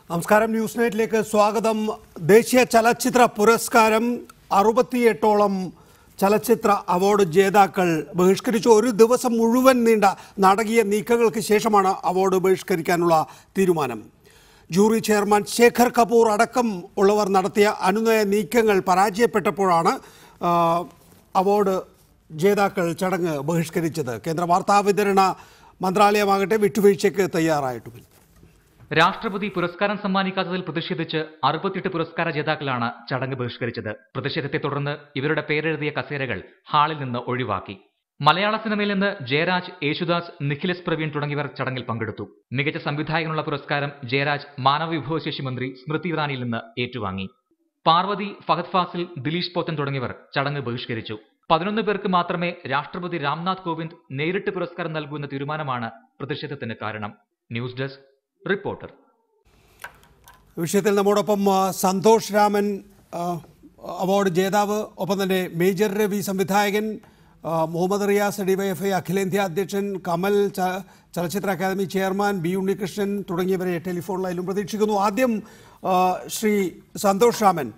നമസ്കാരം ന്യൂസ് നൈറ്റിലേക്ക് സ്വാഗതം ദേശീയ ചലച്ചിത്ര പുരസ്കാരം അറുപത്തിയെട്ടോളം ചലച്ചിത്ര അവാർഡ് ജേതാക്കൾ ബഹിഷ്കരിച്ചു ഒരു ദിവസം മുഴുവൻ നീണ്ട നാടകീയ നീക്കങ്ങൾക്ക് ശേഷമാണ് അവാർഡ് ബഹിഷ്കരിക്കാനുള്ള തീരുമാനം ജൂറി ചെയർമാൻ ശേഖർ കപൂർ അടക്കം ഉള്ളവർ നടത്തിയ അനുനയ നീക്കങ്ങൾ പരാജയപ്പെട്ടപ്പോഴാണ് ആ, അവാർഡ് ജേതാക്കൾ ചടങ്ങ് ബഹിഷ്കരിച്ചത് കേന്ദ്ര വാർത്താവിതരണ മന്ത്രാലയമാകട്ടെ വിട്ടുവീഴ്ചയ്ക്ക് തയ്യാറായിട്ടുമില്ല രാഷ്ട്രപതി പുരസ്കാരം സമ്മാനിക്കാത്തതിൽ പ്രതിഷേധിച്ച് അറുപത്തിയെട്ട് പുരസ്കാര ജേതാക്കളാണ് ചടങ്ങ് ബഹിഷ്കരിച്ചത് പ്രതിഷേധത്തെ തുടർന്ന് ഇവരുടെ പേരെഴുതിയ കസേരകൾ ഹാളിൽ നിന്ന് ഒഴിവാക്കി മലയാള സിനിമയിൽ നിന്ന് ജയരാജ് യേശുദാസ് നിഖിലസ് പ്രവീൺ തുടങ്ങിയവർ ചടങ്ങിൽ പങ്കെടുത്തു മികച്ച സംവിധായകനുള്ള പുരസ്കാരം ജയരാജ് മാനവ വിഭവശേഷി മന്ത്രി സ്മൃതി ഇറാനിയിൽ നിന്ന് ഏറ്റുവാങ്ങി പാർവതി ഫഹദ് ഫാസിൽ ദിലീഷ് പോത്തൻ തുടങ്ങിയവർ ചടങ്ങ് ബഹിഷ്കരിച്ചു പതിനൊന്ന് പേർക്ക് മാത്രമേ രാഷ്ട്രപതി രാംനാഥ് കോവിന്ദ് നേരിട്ട് പുരസ്കാരം നൽകൂ എന്ന തീരുമാനമാണ് പ്രതിഷേധത്തിന് കാരണം ന്യൂസ് ഡെസ്ക് റിപ്പോർട്ടർ വിഷയത്തിൽ നമ്മോടൊപ്പം ആ, സന്തോഷ് രാമൻ ആ, അവാർഡ് ജേതാവ് ഒപ്പം തന്നെ മേജർ രവി സംവിധായകൻ ആ, മുഹമ്മദ് റിയാസ് ഡിവൈഎഫ്ഐ അഖിലേന്ത്യാ അധ്യക്ഷൻ കമൽ ച- ചലച്ചിത്ര അക്കാദമി ചെയർമാൻ ബി ഉണ്ണികൃഷ്ണൻ തുടങ്ങിയവരെ ടെലിഫോൺ ലൈനിലും പ്രതീക്ഷിക്കുന്നു ആദ്യം ആ, ശ്രീ സന്തോഷ് രാമൻ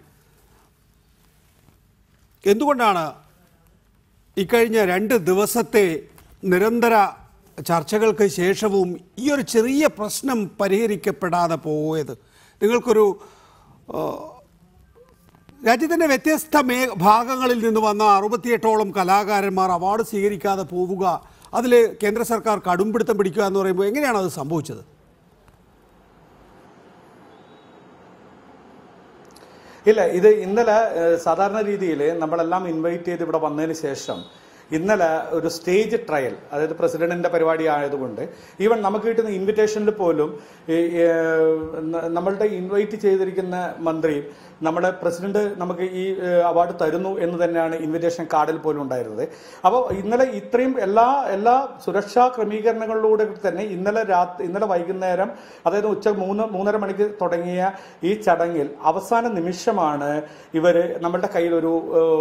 എന്തുകൊണ്ടാണ് ഇക്കഴിഞ്ഞ രണ്ട് ദിവസത്തെ നിരന്തര ചർച്ചകൾക്ക് ശേഷവും ഈ ഒരു ചെറിയ പ്രശ്നം പരിഹരിക്കപ്പെടാതെ പോയത് നിങ്ങൾക്കൊരു ആ, രാജ്യത്തിൻ്റെ വ്യത്യസ്ത മേ ഭാഗങ്ങളിൽ നിന്ന് വന്ന അറുപത്തിയെട്ടോളം കലാകാരന്മാർ അവാർഡ് സ്വീകരിക്കാതെ പോവുക അതിൽ കേന്ദ്ര സർക്കാർ കടുംപിടുത്തം പിടിക്കുക എന്ന് പറയുമ്പോൾ എങ്ങനെയാണ് അത് സംഭവിച്ചത് ഇല്ല ഇത് ഇന്നലെ ഏഹ്, സാധാരണ രീതിയിൽ നമ്മളെല്ലാം ഇൻവൈറ്റ് ചെയ്ത് ഇവിടെ വന്നതിന് ശേഷം ഇന്നലെ ഒരു സ്റ്റേജ് ട്രയൽ അതായത് പ്രസിഡന്റിന്റെ പരിപാടി ആയതുകൊണ്ട് ഈവൻ നമുക്ക് കിട്ടുന്ന ഇൻവിറ്റേഷനിൽ പോലും ഈ, ഏഹ്, ന- നമ്മളുടെ ഇൻവൈറ്റ് ചെയ്തിരിക്കുന്ന മന്ത്രി നമ്മുടെ പ്രസിഡന്റ് നമുക്ക് ഈ ഏഹ്, അവാർഡ് തരുന്നു എന്ന് തന്നെയാണ് ഇൻവിറ്റേഷൻ കാർഡിൽ പോലും ഉണ്ടായിരുന്നത് അപ്പോൾ ഇന്നലെ ഇത്രയും എല്ലാ എല്ലാ സുരക്ഷാ ക്രമീകരണങ്ങളിലൂടെ തന്നെ ഇന്നലെ രാത്രി ഇന്നലെ വൈകുന്നേരം അതായത് ഉച്ച മൂന്ന് മൂന്നര മണിക്ക് തുടങ്ങിയ ഈ ചടങ്ങിൽ അവസാന നിമിഷമാണ് ഇവർ നമ്മളുടെ കയ്യിൽ ഒരു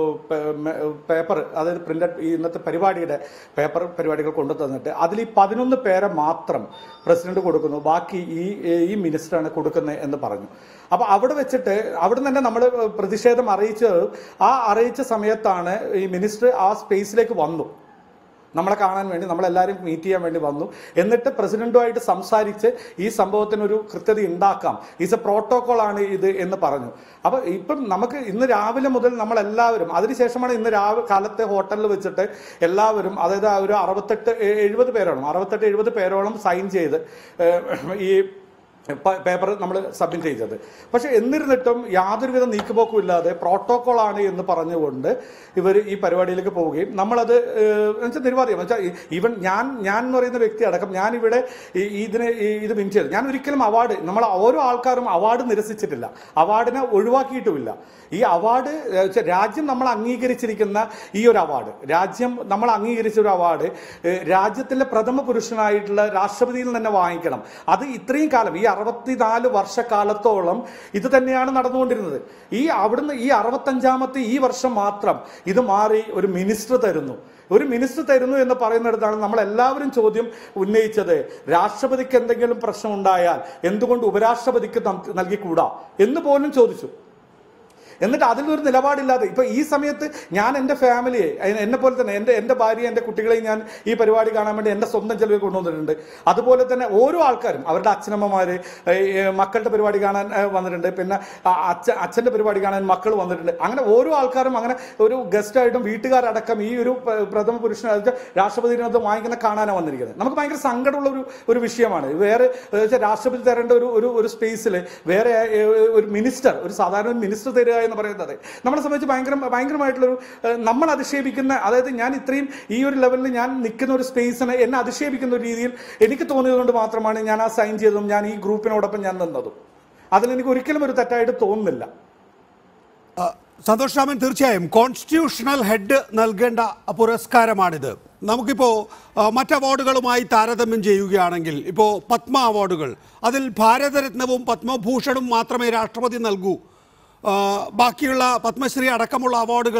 പേപ്പർ അതായത് പ്രിന്റഡ് ഇന്നത്തെ പരിപാടിയുടെ പേപ്പർ പരിപാടികൾ കൊണ്ടു തന്നിട്ട് അതിൽ ഈ പതിനൊന്ന് പേരെ മാത്രം പ്രസിഡന്റ് കൊടുക്കുന്നു ബാക്കി ഈ ഈ മിനിസ്റ്ററാണ് കൊടുക്കുന്നത് എന്ന് പറഞ്ഞു അപ്പൊ അവിടെ വെച്ചിട്ട് അവിടെ തന്നെ നമ്മൾ പ്രതിഷേധം അറിയിച്ചത് ആ അറിയിച്ച സമയത്താണ് ഈ മിനിസ്റ്റർ ആ സ്പേസിലേക്ക് വന്നു നമ്മളെ കാണാൻ വേണ്ടി നമ്മളെല്ലാവരും മീറ്റ് ചെയ്യാൻ വേണ്ടി വന്നു എന്നിട്ട് പ്രസിഡന്റുമായിട്ട് സംസാരിച്ച് ഈ സംഭവത്തിനൊരു കൃത്യത ഉണ്ടാക്കാം ഈസ് എ പ്രോട്ടോകോൾ ആണ് ഇത് എന്ന് പറഞ്ഞു അപ്പൊ ഇപ്പം നമുക്ക് ഇന്ന് രാവിലെ മുതൽ നമ്മൾ എല്ലാവരും അതിനുശേഷമാണ് ഇന്ന് രാവിലെ കാലത്തെ ഹോട്ടലിൽ വെച്ചിട്ട് എല്ലാവരും അതായത് ആ ഒരു അറുപത്തെട്ട് എ- എഴുപത് പേരോളം അറുപത്തെട്ട് എഴുപത് പേരോളം സൈൻ ചെയ്ത് ഏഹ്, ഈ പ- പേപ്പർ നമ്മൾ സബ്മിറ്റ് ചെയ്തത് പക്ഷെ എന്നിരുന്നിട്ടും യാതൊരുവിധ നീക്കുപോക്കും ഇല്ലാതെ പ്രോട്ടോകോൾ ആണ് എന്ന് പറഞ്ഞുകൊണ്ട് ഇവർ ഈ പരിപാടിയിലേക്ക് പോവുകയും നമ്മളത് ഏഹ്, എന്നുവെച്ചാൽ നിർവാധികം വെച്ചാൽ ഈവൻ ഞാൻ ഞാൻ എന്ന് പറയുന്ന വ്യക്തി അടക്കം ഞാൻ ഇവിടെ ഈ- ഇതിനെ ഈ ഇത് വിൻ ചെയ്തു ഞാൻ ഒരിക്കലും അവാർഡ് നമ്മൾ ഓരോ ആൾക്കാരും അവാർഡ് നിരസിച്ചിട്ടില്ല അവാർഡിനെ ഒഴിവാക്കിയിട്ടുമില്ല ഈ അവാർഡ് ഏഹ്, വെച്ചാൽ രാജ്യം നമ്മൾ അംഗീകരിച്ചിരിക്കുന്ന ഈ ഒരു അവാർഡ് രാജ്യം നമ്മൾ അംഗീകരിച്ച ഒരു അവാർഡ് ഏഹ്, രാജ്യത്തിലെ പ്രഥമ പുരുഷനായിട്ടുള്ള രാഷ്ട്രപതിയിൽ നിന്ന് തന്നെ വാങ്ങിക്കണം അത് ഇത്രയും കാലം ഈ അറുപത്തിനാല് വർഷക്കാലത്തോളം ഇത് തന്നെയാണ് നടന്നുകൊണ്ടിരുന്നത് ഈ അവിടുന്ന് ഈ അറുപത്തഞ്ചാമത്തെ ഈ വർഷം മാത്രം ഇത് മാറി ഒരു മിനിസ്റ്റർ തരുന്നു ഒരു മിനിസ്റ്റർ തരുന്നു എന്ന് പറയുന്നിടത്താണ് നമ്മൾ എല്ലാവരും ചോദ്യം ഉന്നയിച്ചത് രാഷ്ട്രപതിക്ക് എന്തെങ്കിലും പ്രശ്നം ഉണ്ടായാൽ എന്തുകൊണ്ട് ഉപരാഷ്ട്രപതിക്ക് നം- നൽകിക്കൂടാ എന്ന് പോലും ചോദിച്ചു എന്നിട്ട് അതിലൊരു നിലപാടില്ലാതെ ഇപ്പൊ ഈ സമയത്ത് ഞാൻ എൻ്റെ ഫാമിലിയെ എ- എന്നെ പോലെ തന്നെ എൻ്റെ എൻ്റെ ഭാര്യ എൻ്റെ കുട്ടികളെയും ഞാൻ ഈ പരിപാടി കാണാൻ വേണ്ടി എൻ്റെ സ്വന്തം ചെലവിൽ കൊണ്ടുവന്നിട്ടുണ്ട് അതുപോലെ തന്നെ ഓരോ ആൾക്കാരും അവരുടെ അച്ഛനമ്മമാര് ഏ, ഏ, മക്കളുടെ പരിപാടി കാണാൻ ഏ, വന്നിട്ടുണ്ട് പിന്നെ ആ, അച്ഛ അച്ഛൻ്റെ പരിപാടി കാണാൻ മക്കൾ വന്നിട്ടുണ്ട് അങ്ങനെ ഓരോ ആൾക്കാരും അങ്ങനെ ഒരു ഗസ്റ്റായിട്ടും വീട്ടുകാരടക്കം ഈ ഒരു പ- പ്രഥമ പുരുഷനായിട്ട് രാഷ്ട്രപതിനകത്ത് വാങ്ങിക്കുന്ന കാണാനാണ് വന്നിരിക്കുന്നത് നമുക്ക് ഭയങ്കര സങ്കടമുള്ള ഒരു ഒരു വിഷയമാണ് വേറെ ഏ, വെച്ചാൽ രാഷ്ട്രപതി തരേണ്ട ഒരു ഒരു ഒരു സ്പേസിൽ വേറെ ഏ, ഒരു മിനിസ്റ്റർ ഒരു സാധാരണ ഒരു മിനിസ്റ്റർ തരിക എന്ന് പറയുന്നത് നമ്മളെ സംബന്ധിച്ച് ഭയങ്കര ഭയങ്കരമായിട്ടുള്ളൊരു ഏ, നമ്മൾ അധിക്ഷേപിക്കുന്ന അതായത് ഞാൻ ഇത്രയും ഈ ഒരു ലെവലിൽ ഞാൻ നിൽക്കുന്ന ഒരു സ്പേസിനെ എന്നെ അധിക്ഷേപിക്കുന്ന ഒരു രീതിയിൽ എനിക്ക് തോന്നിയതുകൊണ്ട് മാത്രമാണ് ഞാൻ ആ സൈൻ ചെയ്തതും ഞാൻ ഈ ഗ്രൂപ്പിനോടൊപ്പം ഞാൻ നിന്നതും അതിൽ എനിക്ക് ഒരിക്കലും ഒരു തെറ്റായിട്ട് തോന്നുന്നില്ല ആ, സന്തോഷ് രാമൻ തീർച്ചയായും കോൺസ്റ്റിറ്റ്യൂഷണൽ ഹെഡ് നൽകേണ്ട പുരസ്കാരമാണിത് നമുക്കിപ്പോൾ ആ, മറ്റ് അവാർഡുകളുമായി താരതമ്യം ചെയ്യുകയാണെങ്കിൽ ഇപ്പോൾ പത്മ അവാർഡുകൾ അതിൽ ഭാരതരത്നവും പത്മഭൂഷണും മാത്രമേ രാഷ്ട്രപതി നൽകൂ ആ, ബാക്കിയുള്ള പത്മശ്രീ അടക്കമുള്ള അവാർഡുകൾ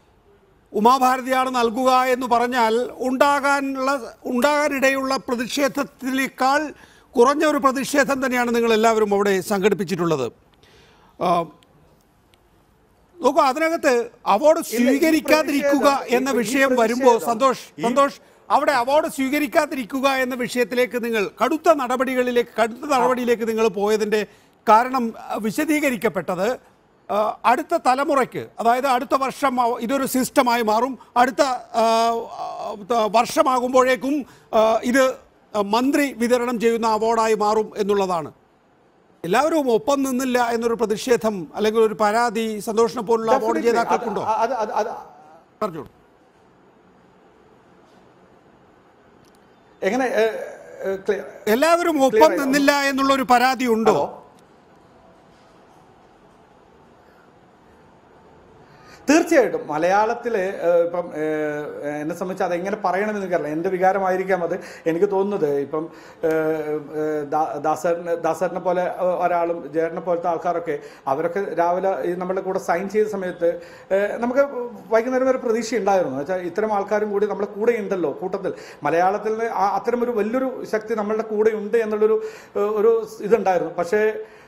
ഉമാഭാരതിയാണ് നൽകുക എന്ന് പറഞ്ഞാൽ ഉണ്ടാകാനുള്ള ഉണ്ടാകാനിടയുള്ള പ്രതിഷേധത്തിനേക്കാൾ കുറഞ്ഞ ഒരു പ്രതിഷേധം തന്നെയാണ് നിങ്ങൾ എല്ലാവരും അവിടെ സംഘടിപ്പിച്ചിട്ടുള്ളത് ആ, നോക്കൂ അതിനകത്ത് അവാർഡ് ഇല്ല, ഈ സ്വീകരിക്കാതിരിക്കുക പ്രതിഷേധം- എന്ന ഈ വിഷയം പ്രതിഷേധം- വരുമ്പോൾ സന്തോഷ് ഈ- സന്തോഷ് അവിടെ അവാർഡ് സ്വീകരിക്കാതിരിക്കുക എന്ന വിഷയത്തിലേക്ക് നിങ്ങൾ കടുത്ത നടപടികളിലേക്ക് കടുത്ത നടപടിയിലേക്ക് നിങ്ങൾ പോയതിന്റെ കാരണം അഹ്, വിശദീകരിക്കപ്പെട്ടത് ആ, അടുത്ത തലമുറയ്ക്ക് അതായത് അടുത്ത വർഷം അവ- ഇതൊരു സിസ്റ്റമായി മാറും അടുത്ത ആ, ആ, വർഷമാകുമ്പോഴേക്കും ആ, ഇത് മന്ത്രി വിതരണം ചെയ്യുന്ന അവാർഡായി മാറും എന്നുള്ളതാണ് എല്ലാവരും ഒപ്പം നിന്നില്ല എന്നൊരു പ്രതിഷേധം അല്ലെങ്കിൽ ഒരു പരാതി സന്തോഷിനെ പോലുള്ള അവാർഡ് Definitely. ജേതാക്കൾക്കുണ്ടോ അത് അത് അത് പറഞ്ഞോളൂ എങ്ങനെ ഏ, ഏ, clear- എല്ലാവരും ഒപ്പം Clear ആയോ? നിന്നില്ല എന്നുള്ള ഒരു പരാതി ഉണ്ടോ ഹലോ? തീർച്ചയായിട്ടും മലയാളത്തിൽ ഇപ്പം ഏഹ്, എന്നെ സംബന്ധിച്ച് അതെങ്ങനെ പറയണമെന്ന് എനിക്കറിയില്ല എൻ്റെ വികാരമായിരിക്കാം അത് എനിക്ക് തോന്നുന്നത് ഇപ്പം ഏഹ്, ഏഹ്, ദാ- ദാസറിനെ ദാസറിനെ പോലെ ഏഹ്, ഒരാളും ജയറിനെ പോലത്തെ ആൾക്കാരൊക്കെ അവരൊക്കെ രാവിലെ ഈ നമ്മുടെ കൂടെ സൈൻ ചെയ്ത സമയത്ത് ഏഹ്, നമുക്ക് വൈകുന്നേരം വരെ പ്രതീക്ഷ ഉണ്ടായിരുന്നു വെച്ചാൽ ഇത്തരം ആൾക്കാരും കൂടി നമ്മുടെ കൂടെ ഉണ്ടല്ലോ കൂട്ടത്തിൽ മലയാളത്തിൽ നിന്ന് ആ- അത്തരം ഒരു വലിയൊരു ശക്തി നമ്മളുടെ കൂടെ ഉണ്ട് എന്നുള്ളൊരു ഏഹ്, ഒരു ഇതുണ്ടായിരുന്നു പക്ഷേ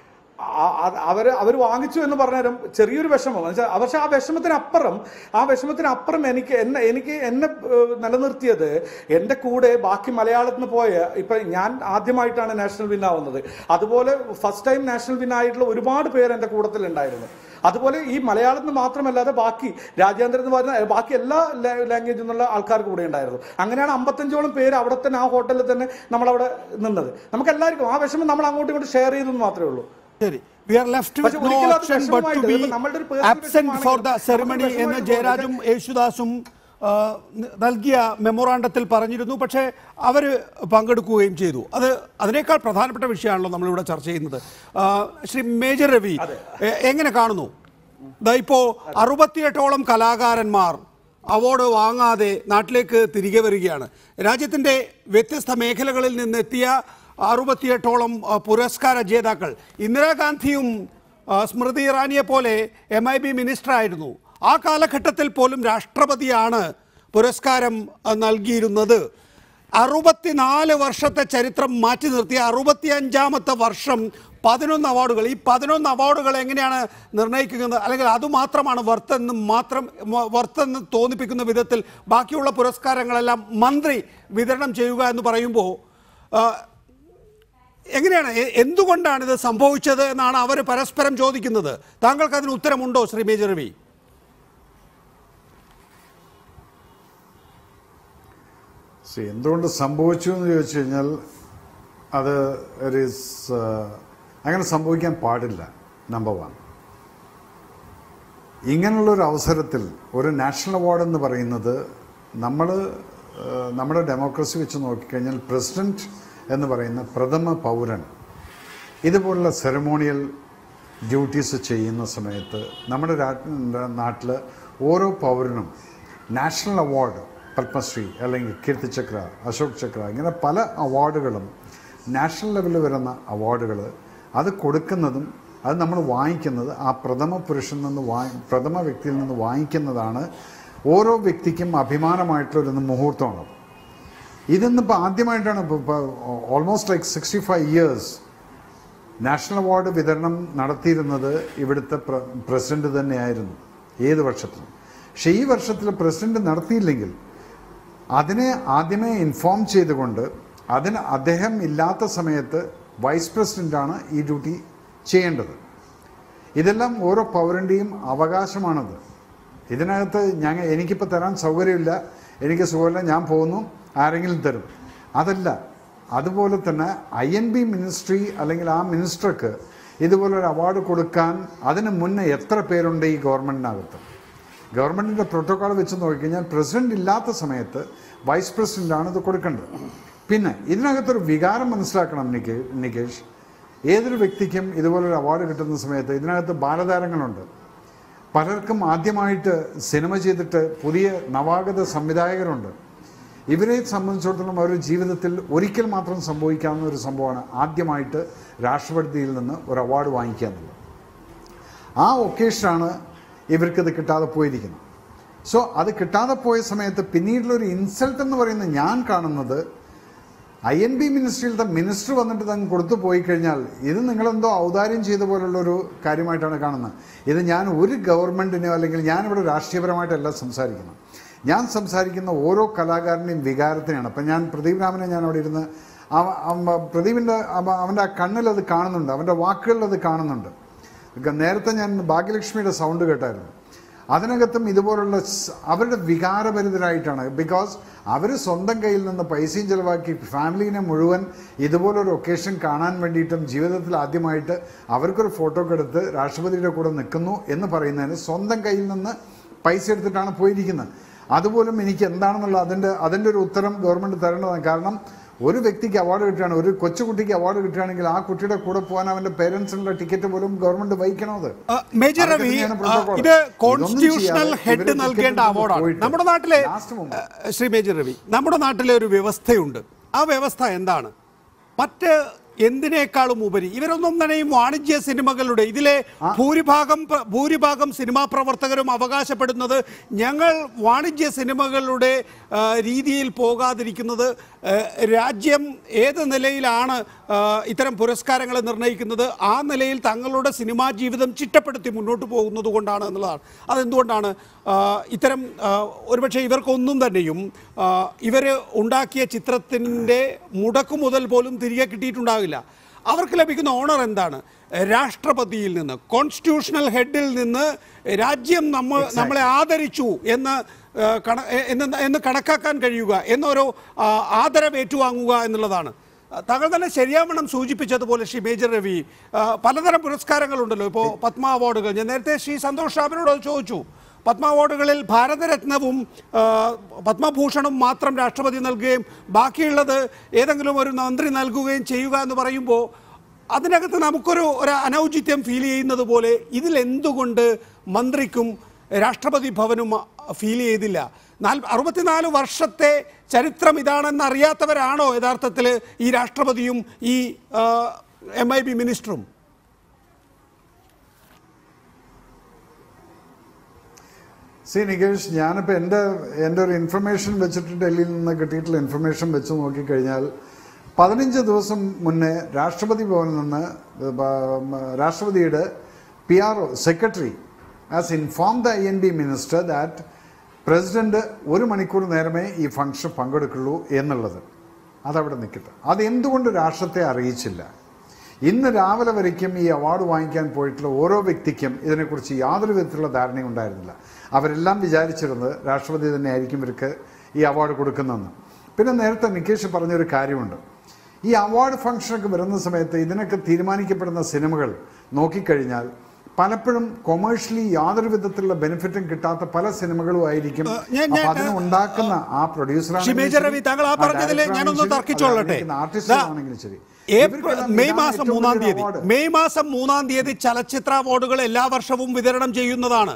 ആ- ആ- അവര് അവർ വാങ്ങിച്ചു എന്ന് പറഞ്ഞാലും ചെറിയൊരു വിഷമം എന്നുവെച്ചാൽ പക്ഷെ ആ വിഷമത്തിനപ്പുറം ആ വിഷമത്തിനപ്പുറം എനിക്ക് എന്നെ എനിക്ക് എന്നെ ഏഹ്, നിലനിർത്തിയത് എൻ്റെ കൂടെ ബാക്കി മലയാളത്തിൽ നിന്ന് പോയ ഇപ്പൊ ഞാൻ ആദ്യമായിട്ടാണ് നാഷണൽ വിൻ ആവുന്നത് അതുപോലെ ഫസ്റ്റ് ടൈം നാഷണൽ വിൻ ആയിട്ടുള്ള ഒരുപാട് പേര് എൻ്റെ കൂട്ടത്തിൽ ഉണ്ടായിരുന്നു അതുപോലെ ഈ മലയാളത്തിൽ നിന്ന് മാത്രമല്ലാതെ ബാക്കി രാജ്യാന്തരത്തിൽ നിന്ന് വരുന്ന ബാക്കി എല്ലാ ലാംഗ്വേജിൽ നിന്നുള്ള ആൾക്കാർ കൂടെ ഉണ്ടായിരുന്നു അങ്ങനെയാണ് അമ്പത്തഞ്ചോളം പേര് അവിടെ തന്നെ ആ ഹോട്ടലിൽ തന്നെ നമ്മളവിടെ നിന്നത് നമുക്ക് എല്ലാവർക്കും ആ വിഷമം നമ്മൾ അങ്ങോട്ടും ഇങ്ങോട്ടും ഷെയർ ചെയ്തെന്ന് മാത്രമേ ഉള്ളൂ ശരി വി ആർ ലെഫ്റ്റ് പക്ഷേ വിത്ത് നോ ഒരിക്കലും അത് ഓപ്ഷൻ ബട്ട് ടു വിഷമമായിട്ട് ബി ഇതിപ്പോ നമ്മളുടെ ഒരു personal ആബ്സെന്റ് ഫോർ ദ വിഷമമാണെങ്കിൽ സെറിമണി നമുക്ക് എന്ന് വിഷമമായിട്ട് ജയരാജും യേശുദാസും ആ, ന- നൽകിയ മെമ്മോറാണ്ടത്തിൽ പറഞ്ഞിരുന്നു പക്ഷേ അവർ പങ്കെടുക്കുകയും ചെയ്തു അത് അതിനേക്കാൾ പ്രധാനപ്പെട്ട വിഷയമാണല്ലോ നമ്മളിവിടെ ചർച്ച ചെയ്യുന്നത് ആ, ശ്രീ മേജർ രവി എ- എങ്ങനെ കാണുന്നു ദാ ഇപ്പോൾ അറുപത്തിയെട്ടോളം കലാകാരന്മാർ അവാർഡ് വാങ്ങാതെ നാട്ടിലേക്ക് തിരികെ വരികയാണ് രാജ്യത്തിൻ്റെ വ്യത്യസ്ത മേഖലകളിൽ നിന്നെത്തിയ അറുപത്തിയെട്ടോളം ആ, പുരസ്കാര ജേതാക്കൾ ഇന്ദിരാഗാന്ധിയും ആ, സ്മൃതി ഇറാനിയെ പോലെ എം ഐ ബി മിനിസ്റ്ററായിരുന്നു ആ കാലഘട്ടത്തിൽ പോലും രാഷ്ട്രപതിയാണ് പുരസ്കാരം ആ, നൽകിയിരുന്നത് അറുപത്തിനാല് വർഷത്തെ ചരിത്രം മാറ്റി നിർത്തിയ അറുപത്തിയഞ്ചാമത്തെ വർഷം പതിനൊന്ന് അവാർഡുകൾ ഈ പതിനൊന്ന് അവാർഡുകൾ എങ്ങനെയാണ് നിർണ്ണയിക്കുന്നത് അല്ലെങ്കിൽ അതുമാത്രമാണ് വർത്തെന്ന് മാത്രം മ- വർത്തെന്ന് തോന്നിപ്പിക്കുന്ന വിധത്തിൽ ബാക്കിയുള്ള പുരസ്കാരങ്ങളെല്ലാം മന്ത്രി വിതരണം ചെയ്യുക എന്ന് പറയുമ്പോൾ ആ, എങ്ങനെയാണ് എ- എന്തുകൊണ്ടാണ് ഇത് സംഭവിച്ചത് എന്നാണ് അവർ പരസ്പരം ചോദിക്കുന്നത് താങ്കൾക്ക് അതിന് ഉത്തരമുണ്ടോ ശ്രീ മേജർ രവി സി എന്തുകൊണ്ട് സംഭവിച്ചു എന്ന് ചോദിച്ചു കഴിഞ്ഞാൽ അത് ഒരു സ്- അങ്ങനെ സംഭവിക്കാൻ പാടില്ല നമ്പർ വൺ ഇങ്ങനെയുള്ളൊരു അവസരത്തിൽ ഒരു നാഷണൽ അവാർഡ് എന്ന് പറയുന്നത് നമ്മൾ നമ്മുടെ ഡെമോക്രസി വെച്ച് നോക്കിക്കഴിഞ്ഞാൽ പ്രസിഡന്റ് എന്ന് പറയുന്ന പ്രഥമ പൗരൻ ഇതുപോലുള്ള സെറമോണിയൽ ഡ്യൂട്ടീസ് ചെയ്യുന്ന സമയത്ത് നമ്മുടെ നാട്ടിൽ ഓരോ പൗരനും നാഷണൽ അവാർഡ് പത്മശ്രീ അല്ലെങ്കിൽ കീർത്തിചക്ര അശോക് ചക്ര ഇങ്ങനെ പല അവാർഡുകളും നാഷണൽ ലെവലിൽ വരുന്ന അവാർഡുകൾ അത് കൊടുക്കുന്നതും അത് നമ്മൾ വാങ്ങിക്കുന്നത് ആ പ്രഥമ പുരുഷൻ നിന്ന് വാങ്ങി പ്രഥമ വ്യക്തിയിൽ നിന്ന് വാങ്ങിക്കുന്നതാണ് ഓരോ വ്യക്തിക്കും അഭിമാനമായിട്ടുള്ളൊരു മുഹൂർത്തമാണ് ഇതെന്നിപ്പോൾ ആദ്യമായിട്ടാണ് almost like sixty five years national award വിതരണം നടത്തിയിരുന്നത് ഇവിടുത്തെ പ്ര- പ്രസിഡന്റ് തന്നെയായിരുന്നു ഏത് വർഷത്തിലും പക്ഷേ ഈ വർഷത്തിൽ പ്രസിഡന്റ് നടത്തിയില്ലെങ്കിൽ അതിനെ ആദ്യമേ ഇൻഫോം ചെയ്തുകൊണ്ട് അതിന് അദ്ദേഹം ഇല്ലാത്ത സമയത്ത് വൈസ് പ്രസിഡന്റാണ് ഈ ഡ്യൂട്ടി ചെയ്യേണ്ടത് ഇതെല്ലാം ഓരോ പൗരൻ്റെയും അവകാശമാണത് ഇതിനകത്ത് ഞങ്ങൾ എനിക്കിപ്പോൾ തരാൻ സൗകര്യമില്ല എനിക്ക് സുഖമില്ല ഞാൻ പോകുന്നു ആരെങ്കിലും തരും അതല്ല അതുപോലെ തന്നെ ഐ എൻ ബി മിനിസ്ട്രി അല്ലെങ്കിൽ ആ മിനിസ്റ്റർക്ക് ഇതുപോലൊരു അവാർഡ് കൊടുക്കാൻ അതിന് മുന്നേ എത്ര പേരുണ്ട് ഈ ഗവൺമെൻറ്റിനകത്ത് ഗവൺമെൻറ്റിൻ്റെ പ്രോട്ടോക്കോൾ വെച്ച് നോക്കിക്കഴിഞ്ഞാൽ പ്രസിഡന്റ് ഇല്ലാത്ത സമയത്ത് വൈസ് പ്രസിഡന്റാണ് ഇത് കൊടുക്കേണ്ടത് പിന്നെ ഇതിനകത്തൊരു വികാരം മനസ്സിലാക്കണം നികേ നികേഷ് ഏതൊരു വ്യക്തിക്കും ഇതുപോലൊരു അവാർഡ് കിട്ടുന്ന സമയത്ത് ഇതിനകത്ത് ബാലതാരങ്ങളുണ്ട് പലർക്കും ആദ്യമായിട്ട് സിനിമ ചെയ്തിട്ട് പുതിയ നവാഗത സംവിധായകരുണ്ട് ഇവരെ സംബന്ധിച്ചിടത്തോളം അവരുടെ ജീവിതത്തിൽ ഒരിക്കൽ മാത്രം സംഭവിക്കാവുന്ന ഒരു സംഭവമാണ് ആദ്യമായിട്ട് രാഷ്ട്രപതിയിൽ നിന്ന് ഒരു അവാർഡ് വാങ്ങിക്കുക എന്നുള്ളത് ആ ഒക്കേഷനാണ് ഇവർക്കത് കിട്ടാതെ പോയിരിക്കുന്നത് സോ അത് കിട്ടാതെ പോയ സമയത്ത് പിന്നീടുള്ളൊരു ഇൻസൾട്ട് എന്ന് പറയുന്നത് ഞാൻ കാണുന്നത് ഐ എൻ ബി മിനിസ്ട്രിയിലത്തെ മിനിസ്റ്റർ വന്നിട്ട് തങ്ങ് കൊടുത്തു പോയി കഴിഞ്ഞാൽ ഇത് നിങ്ങളെന്തോ ഔദാര്യം ചെയ്ത പോലുള്ള ഒരു കാര്യമായിട്ടാണ് കാണുന്നത് ഇത് ഞാൻ ഒരു ഗവൺമെൻറ്റിനോ അല്ലെങ്കിൽ ഞാനിവിടെ രാഷ്ട്രീയപരമായിട്ടല്ല സംസാരിക്കുന്നത് ഞാൻ സംസാരിക്കുന്ന ഓരോ കലാകാരൻ്റെയും വികാരത്തിനാണ് അപ്പം ഞാൻ പ്രദീപ് രാമനെ ഞാൻ അവിടെ ഇരുന്ന് അവ- അവ- പ്രദീപിൻ്റെ അവ- അവൻ്റെ ആ കണ്ണിൽ അത് കാണുന്നുണ്ട് അവൻ്റെ വാക്കുകളിൽ അത് കാണുന്നുണ്ട് നേരത്തെ ഞാൻ ഭാഗ്യലക്ഷ്മിയുടെ സൗണ്ട് കേട്ടായിരുന്നു അതിനകത്തും ഇതുപോലുള്ള സ് അവരുടെ വികാരഭരിതരായിട്ടാണ് ബിക്കോസ് അവർ സ്വന്തം കയ്യിൽ നിന്ന് പൈസയും ചിലവാക്കി ഫാമിലിനെ മുഴുവൻ ഇതുപോലൊരു ഒക്കേഷൻ കാണാൻ വേണ്ടിയിട്ടും ജീവിതത്തിൽ ആദ്യമായിട്ട് അവർക്കൊരു ഫോട്ടോ ഒക്കെ എടുത്ത് രാഷ്ട്രപതിയുടെ കൂടെ നിൽക്കുന്നു എന്ന് പറയുന്നതിന് സ്വന്തം കയ്യിൽ നിന്ന് പൈസ എടുത്തിട്ടാണ് പോയിരിക്കുന്നത് അതുപോലും എനിക്ക് എന്താണെന്നുള്ള അതിൻ്റെ അതിൻ്റെ ഒരു ഉത്തരം ഗവൺമെൻറ് തരേണ്ടതാണ് കാരണം ഒരു വ്യക്തിക്ക് അവാർഡ് കിട്ടുകയാണ് ഒരു കൊച്ചുകുട്ടിക്ക് അവാർഡ് കിട്ടുകയാണെങ്കിൽ ആ കുട്ടിയുടെ കൂടെ പോകാൻ അവന്റെ പേരൻസിനുള്ള ടിക്കറ്റ് പോലും ഗവൺമെന്റ് വഹിക്കണത് ആ, മേജർ അതൊക്കെ രവി തന്നെയാണ് ആ, protocol. ഇത് ഇതൊന്നും കോൺസ്റ്റിറ്റ്യൂഷണൽ ചെയ്യാതെ ഹെഡ് ഇവര് നൽകേണ്ട ടിക്കറ്റ് അവാർഡാണ് പോയിട്ട് നമ്മുടെ നാട്ടിലെ last moment. ആ, ശ്രീ മേജർ രവി നമ്മുടെ നാട്ടിലെ ഒരു വ്യവസ്ഥയുണ്ട് ആ വ്യവസ്ഥ എന്താണ് മറ്റ് എന്തിനേക്കാളും ഉപരി ഇവരൊന്നും തന്നെ ഈ വാണിജ്യ സിനിമകളുടെ ഇതിലെ ഭൂരിഭാഗം പ്ര- ഭൂരിഭാഗം സിനിമാ പ്രവർത്തകരും അവകാശപ്പെടുന്നത് ഞങ്ങൾ വാണിജ്യ സിനിമകളുടെ ആ, രീതിയിൽ പോകാതിരിക്കുന്നത് ആ, രാജ്യം ഏത് നിലയിലാണ് ആ, ഇത്തരം പുരസ്കാരങ്ങൾ നിർണ്ണയിക്കുന്നത് ആ നിലയിൽ തങ്ങളുടെ സിനിമാ ജീവിതം ചിട്ടപ്പെടുത്തി മുന്നോട്ട് പോകുന്നത് കൊണ്ടാണ് എന്നുള്ളതാണ് അതെന്തുകൊണ്ടാണ് ആ, ഇത്തരം ആ, ഒരുപക്ഷെ ഇവർക്കൊന്നും തന്നെയും ഇവർ ഉണ്ടാക്കിയ ചിത്രത്തിൻ്റെ മുടക്കു മുതൽ പോലും തിരികെ കിട്ടിയിട്ടുണ്ടാവില്ല അവർക്ക് ലഭിക്കുന്ന ഓണർ എന്താണ് രാഷ്ട്രപതിയിൽ നിന്ന് കോൺസ്റ്റിറ്റ്യൂഷണൽ ഹെഡിൽ നിന്ന് രാജ്യം നമ്മൾ നമ്മളെ ആദരിച്ചു എന്ന് ആ, കണ എന്ന് എന്ന് കണക്കാക്കാൻ കഴിയുക എന്നൊരു ആ, ആദരവ് ഏറ്റുവാങ്ങുക എന്നുള്ളതാണ് താങ്കൾ തന്നെ ശരിയാവണ്ണം സൂചിപ്പിച്ചതുപോലെ ശ്രീ മേജർ രവി ആ, പലതരം പുരസ്കാരങ്ങളുണ്ടല്ലോ ഇപ്പോൾ പത്മ അവാർഡുകൾ ഞാൻ നേരത്തെ ശ്രീ സന്തോഷ് ഷാബിനോട് അത് ചോദിച്ചു പത്മ അവാർഡുകളിൽ ഭാരതരത്നവും ആ, പത്മഭൂഷണും മാത്രം രാഷ്ട്രപതി നൽകുകയും ബാക്കിയുള്ളത് ഏതെങ്കിലും ഒരു മന്ത്രി നൽകുകയും ചെയ്യുക എന്ന് പറയുമ്പോൾ അതിനകത്ത് നമുക്കൊരു ഒരു അനൗചിത്യം ഫീൽ ചെയ്യുന്നത് പോലെ ഇതിൽ എന്തുകൊണ്ട് മന്ത്രിക്കും രാഷ്ട്രപതി ഭവനും ഫീൽ ചെയ്തില്ല നാൽ അറുപത്തിനാല് വർഷത്തെ ചരിത്രം ഇതാണെന്ന് അറിയാത്തവരാണോ യഥാർത്ഥത്തിൽ ഈ രാഷ്ട്രപതിയും ഈ എം ഐ ബി മിനിസ്റ്ററും സി നികേഷ് ഞാനിപ്പോൾ എൻ്റെ എൻ്റെ ഒരു ഇൻഫർമേഷൻ വെച്ചിട്ട് ഡൽഹിയിൽ നിന്ന് കിട്ടിയിട്ടുള്ള ഇൻഫർമേഷൻ വെച്ച് നോക്കിക്കഴിഞ്ഞാൽ പതിനഞ്ച് ദിവസം മുന്നേ രാഷ്ട്രപതി ഭവനിൽ നിന്ന് ബ- രാഷ്ട്രപതിയുടെ P R O secretary as inform the I N B minister that president ഒരു മണിക്കൂർ നേരമേ ഈ ഫംഗ്ഷൻ പങ്കെടുക്കുള്ളൂ എന്നുള്ളത് അതവിടെ നിൽക്കട്ടെ അത് എന്തുകൊണ്ട് രാഷ്ട്രത്തെ അറിയിച്ചില്ല ഇന്ന് രാവിലെ വരയ്ക്കും ഈ അവാർഡ് വാങ്ങിക്കാൻ പോയിട്ടുള്ള ഓരോ വ്യക്തിക്കും ഇതിനെക്കുറിച്ച് യാതൊരു വിധത്തിലുള്ള ധാരണയും ഉണ്ടായിരുന്നില്ല അവരെല്ലാം വിചാരിച്ചിരുന്നത് രാഷ്ട്രപതി തന്നെ ആയിരിക്കും ഇവർക്ക് ഈ അവാർഡ് കൊടുക്കുന്നതെന്ന് പിന്നെ നേരത്തെ നികേഷ് പറഞ്ഞൊരു കാര്യമുണ്ട് ഈ അവാർഡ് ഫംഗ്ഷനൊക്കെ വരുന്ന സമയത്ത് ഇതിനൊക്കെ തീരുമാനിക്കപ്പെടുന്ന സിനിമകൾ നോക്കിക്കഴിഞ്ഞാൽ പലപ്പോഴും കൊമേഴ്ഷ്യലി യാതൊരു വിധത്തിലുള്ള ബെനിഫിറ്റും കിട്ടാത്ത പല സിനിമകളും ആയിരിക്കും ഏഹ്, ഞാൻ- അപ്പൊ ഞാൻ- അതിന് ഉണ്ടാക്കുന്ന ആ പ്രൊഡ്യൂസർ ശ്രീ മേജർ രവി, താങ്കൾ ആ പറഞ്ഞതിൽ ഞാനൊന്ന് തർക്കിച്ചോളട്ടെ. ആർട്ടിസ്റ്റാണെങ്കിലും ശരി ഏപ്രിൽ ഇവർക്കെല്ലാം മെയ് ഇതാണ് മാസം ഏറ്റവും മൂന്നാം വലിയൊരു തീയതി award. മെയ് മാസം മൂന്നാം തീയതി ചലച്ചിത്ര അവാർഡുകൾ എല്ലാ വർഷവും വിതരണം ചെയ്യുന്നതാണ്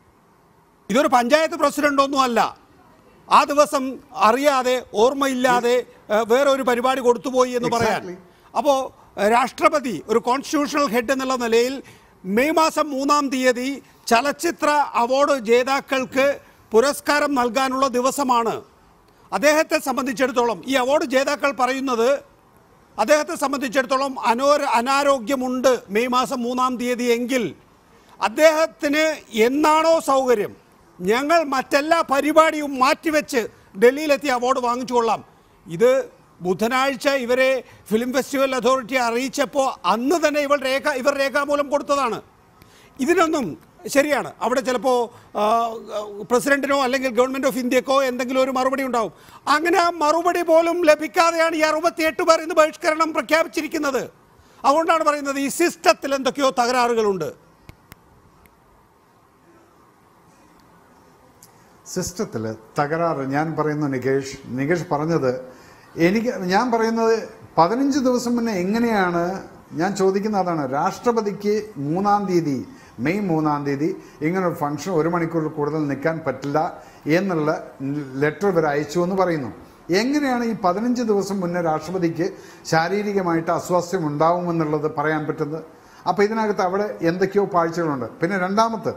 ഇതൊരു പഞ്ചായത്ത് പ്രസിഡന്റ് ഒന്നും അല്ല ആ ദിവസം അറിയാതെ ഓർമ്മയില്ലാതെ ഏഹ്, വേറെ ഒരു പരിപാടി കൊടുത്തുപോയി എന്ന് പറയാൻ Exactly. അപ്പോൾ രാഷ്ട്രപതി ഒരു കോൺസ്റ്റിറ്റ്യൂഷണൽ ഹെഡ് എന്നുള്ള നിലയിൽ മെയ് മാസം മൂന്നാം തീയതി ചലച്ചിത്ര അവാർഡ് ജേതാക്കൾക്ക് പുരസ്കാരം നൽകാനുള്ള ദിവസമാണ് അദ്ദേഹത്തെ സംബന്ധിച്ചിടത്തോളം ഈ അവാർഡ് ജേതാക്കൾ പറയുന്നത് അദ്ദേഹത്തെ സംബന്ധിച്ചിടത്തോളം അനോര അനാരോഗ്യമുണ്ട് മെയ് മാസം മൂന്നാം തീയതി എങ്കിൽ അദ്ദേഹത്തിന് എന്നാണോ സൗകര്യം ഞങ്ങൾ മറ്റെല്ലാ പരിപാടിയും മാറ്റിവെച്ച് ഡൽഹിയിലെത്തി അവാർഡ് വാങ്ങിച്ചു കൊള്ളാം ഇത് ബുധനാഴ്ച ഇവരെ ഫിലിം ഫെസ്റ്റിവൽ അതോറിറ്റി അറിയിച്ചപ്പോൾ അന്ന് തന്നെ ഇവർ രേഖ ഇവർ രേഖാമൂലം കൊടുത്തതാണ് ഇതിനൊന്നും ശരിയാണ് അവിടെ ചിലപ്പോൾ പ്രസിഡന്റിനോ അല്ലെങ്കിൽ ഗവൺമെന്റ് ഓഫ് ഇന്ത്യക്കോ എന്തെങ്കിലും ഒരു മറുപടി ഉണ്ടാവും അങ്ങനെ ആ മറുപടി പോലും ലഭിക്കാതെയാണ് ഈ അറുപത്തിയെട്ട് പേർ ഇന്ന് ബഹിഷ്കരണം പ്രഖ്യാപിച്ചിരിക്കുന്നത് അതുകൊണ്ടാണ് പറയുന്നത് ഈ സിസ്റ്റത്തിൽ എന്തൊക്കെയോ തകരാറുകളുണ്ട് സിസ്റ്റത്തിൽ തകരാറ് ഞാൻ പറയുന്നു നികേഷ് നികേഷ് പറഞ്ഞത് എനിക്ക് ഞാൻ പറയുന്നത് പതിനഞ്ച് ദിവസം മുന്നേ എങ്ങനെയാണ് ഞാൻ ചോദിക്കുന്ന അതാണ് രാഷ്ട്രപതിക്ക് മൂന്നാം തീയതി മെയ് മൂന്നാം തീയതി ഇങ്ങനെ ഒരു ഫംഗ്ഷൻ ഒരു മണിക്കൂറിൽ കൂടുതൽ നിൽക്കാൻ പറ്റില്ല എന്നുള്ള ലെറ്റർ ഇവർ അയച്ചു എന്ന് പറയുന്നു എങ്ങനെയാണ് ഈ പതിനഞ്ച് ദിവസം മുന്നേ രാഷ്ട്രപതിക്ക് ശാരീരികമായിട്ട് അസ്വാസ്ഥ്യം ഉണ്ടാവുമെന്നുള്ളത് പറയാൻ പറ്റുന്നത് അപ്പോൾ ഇതിനകത്ത് അവിടെ എന്തൊക്കെയോ പാഴ്ചകളുണ്ട് പിന്നെ രണ്ടാമത്തെ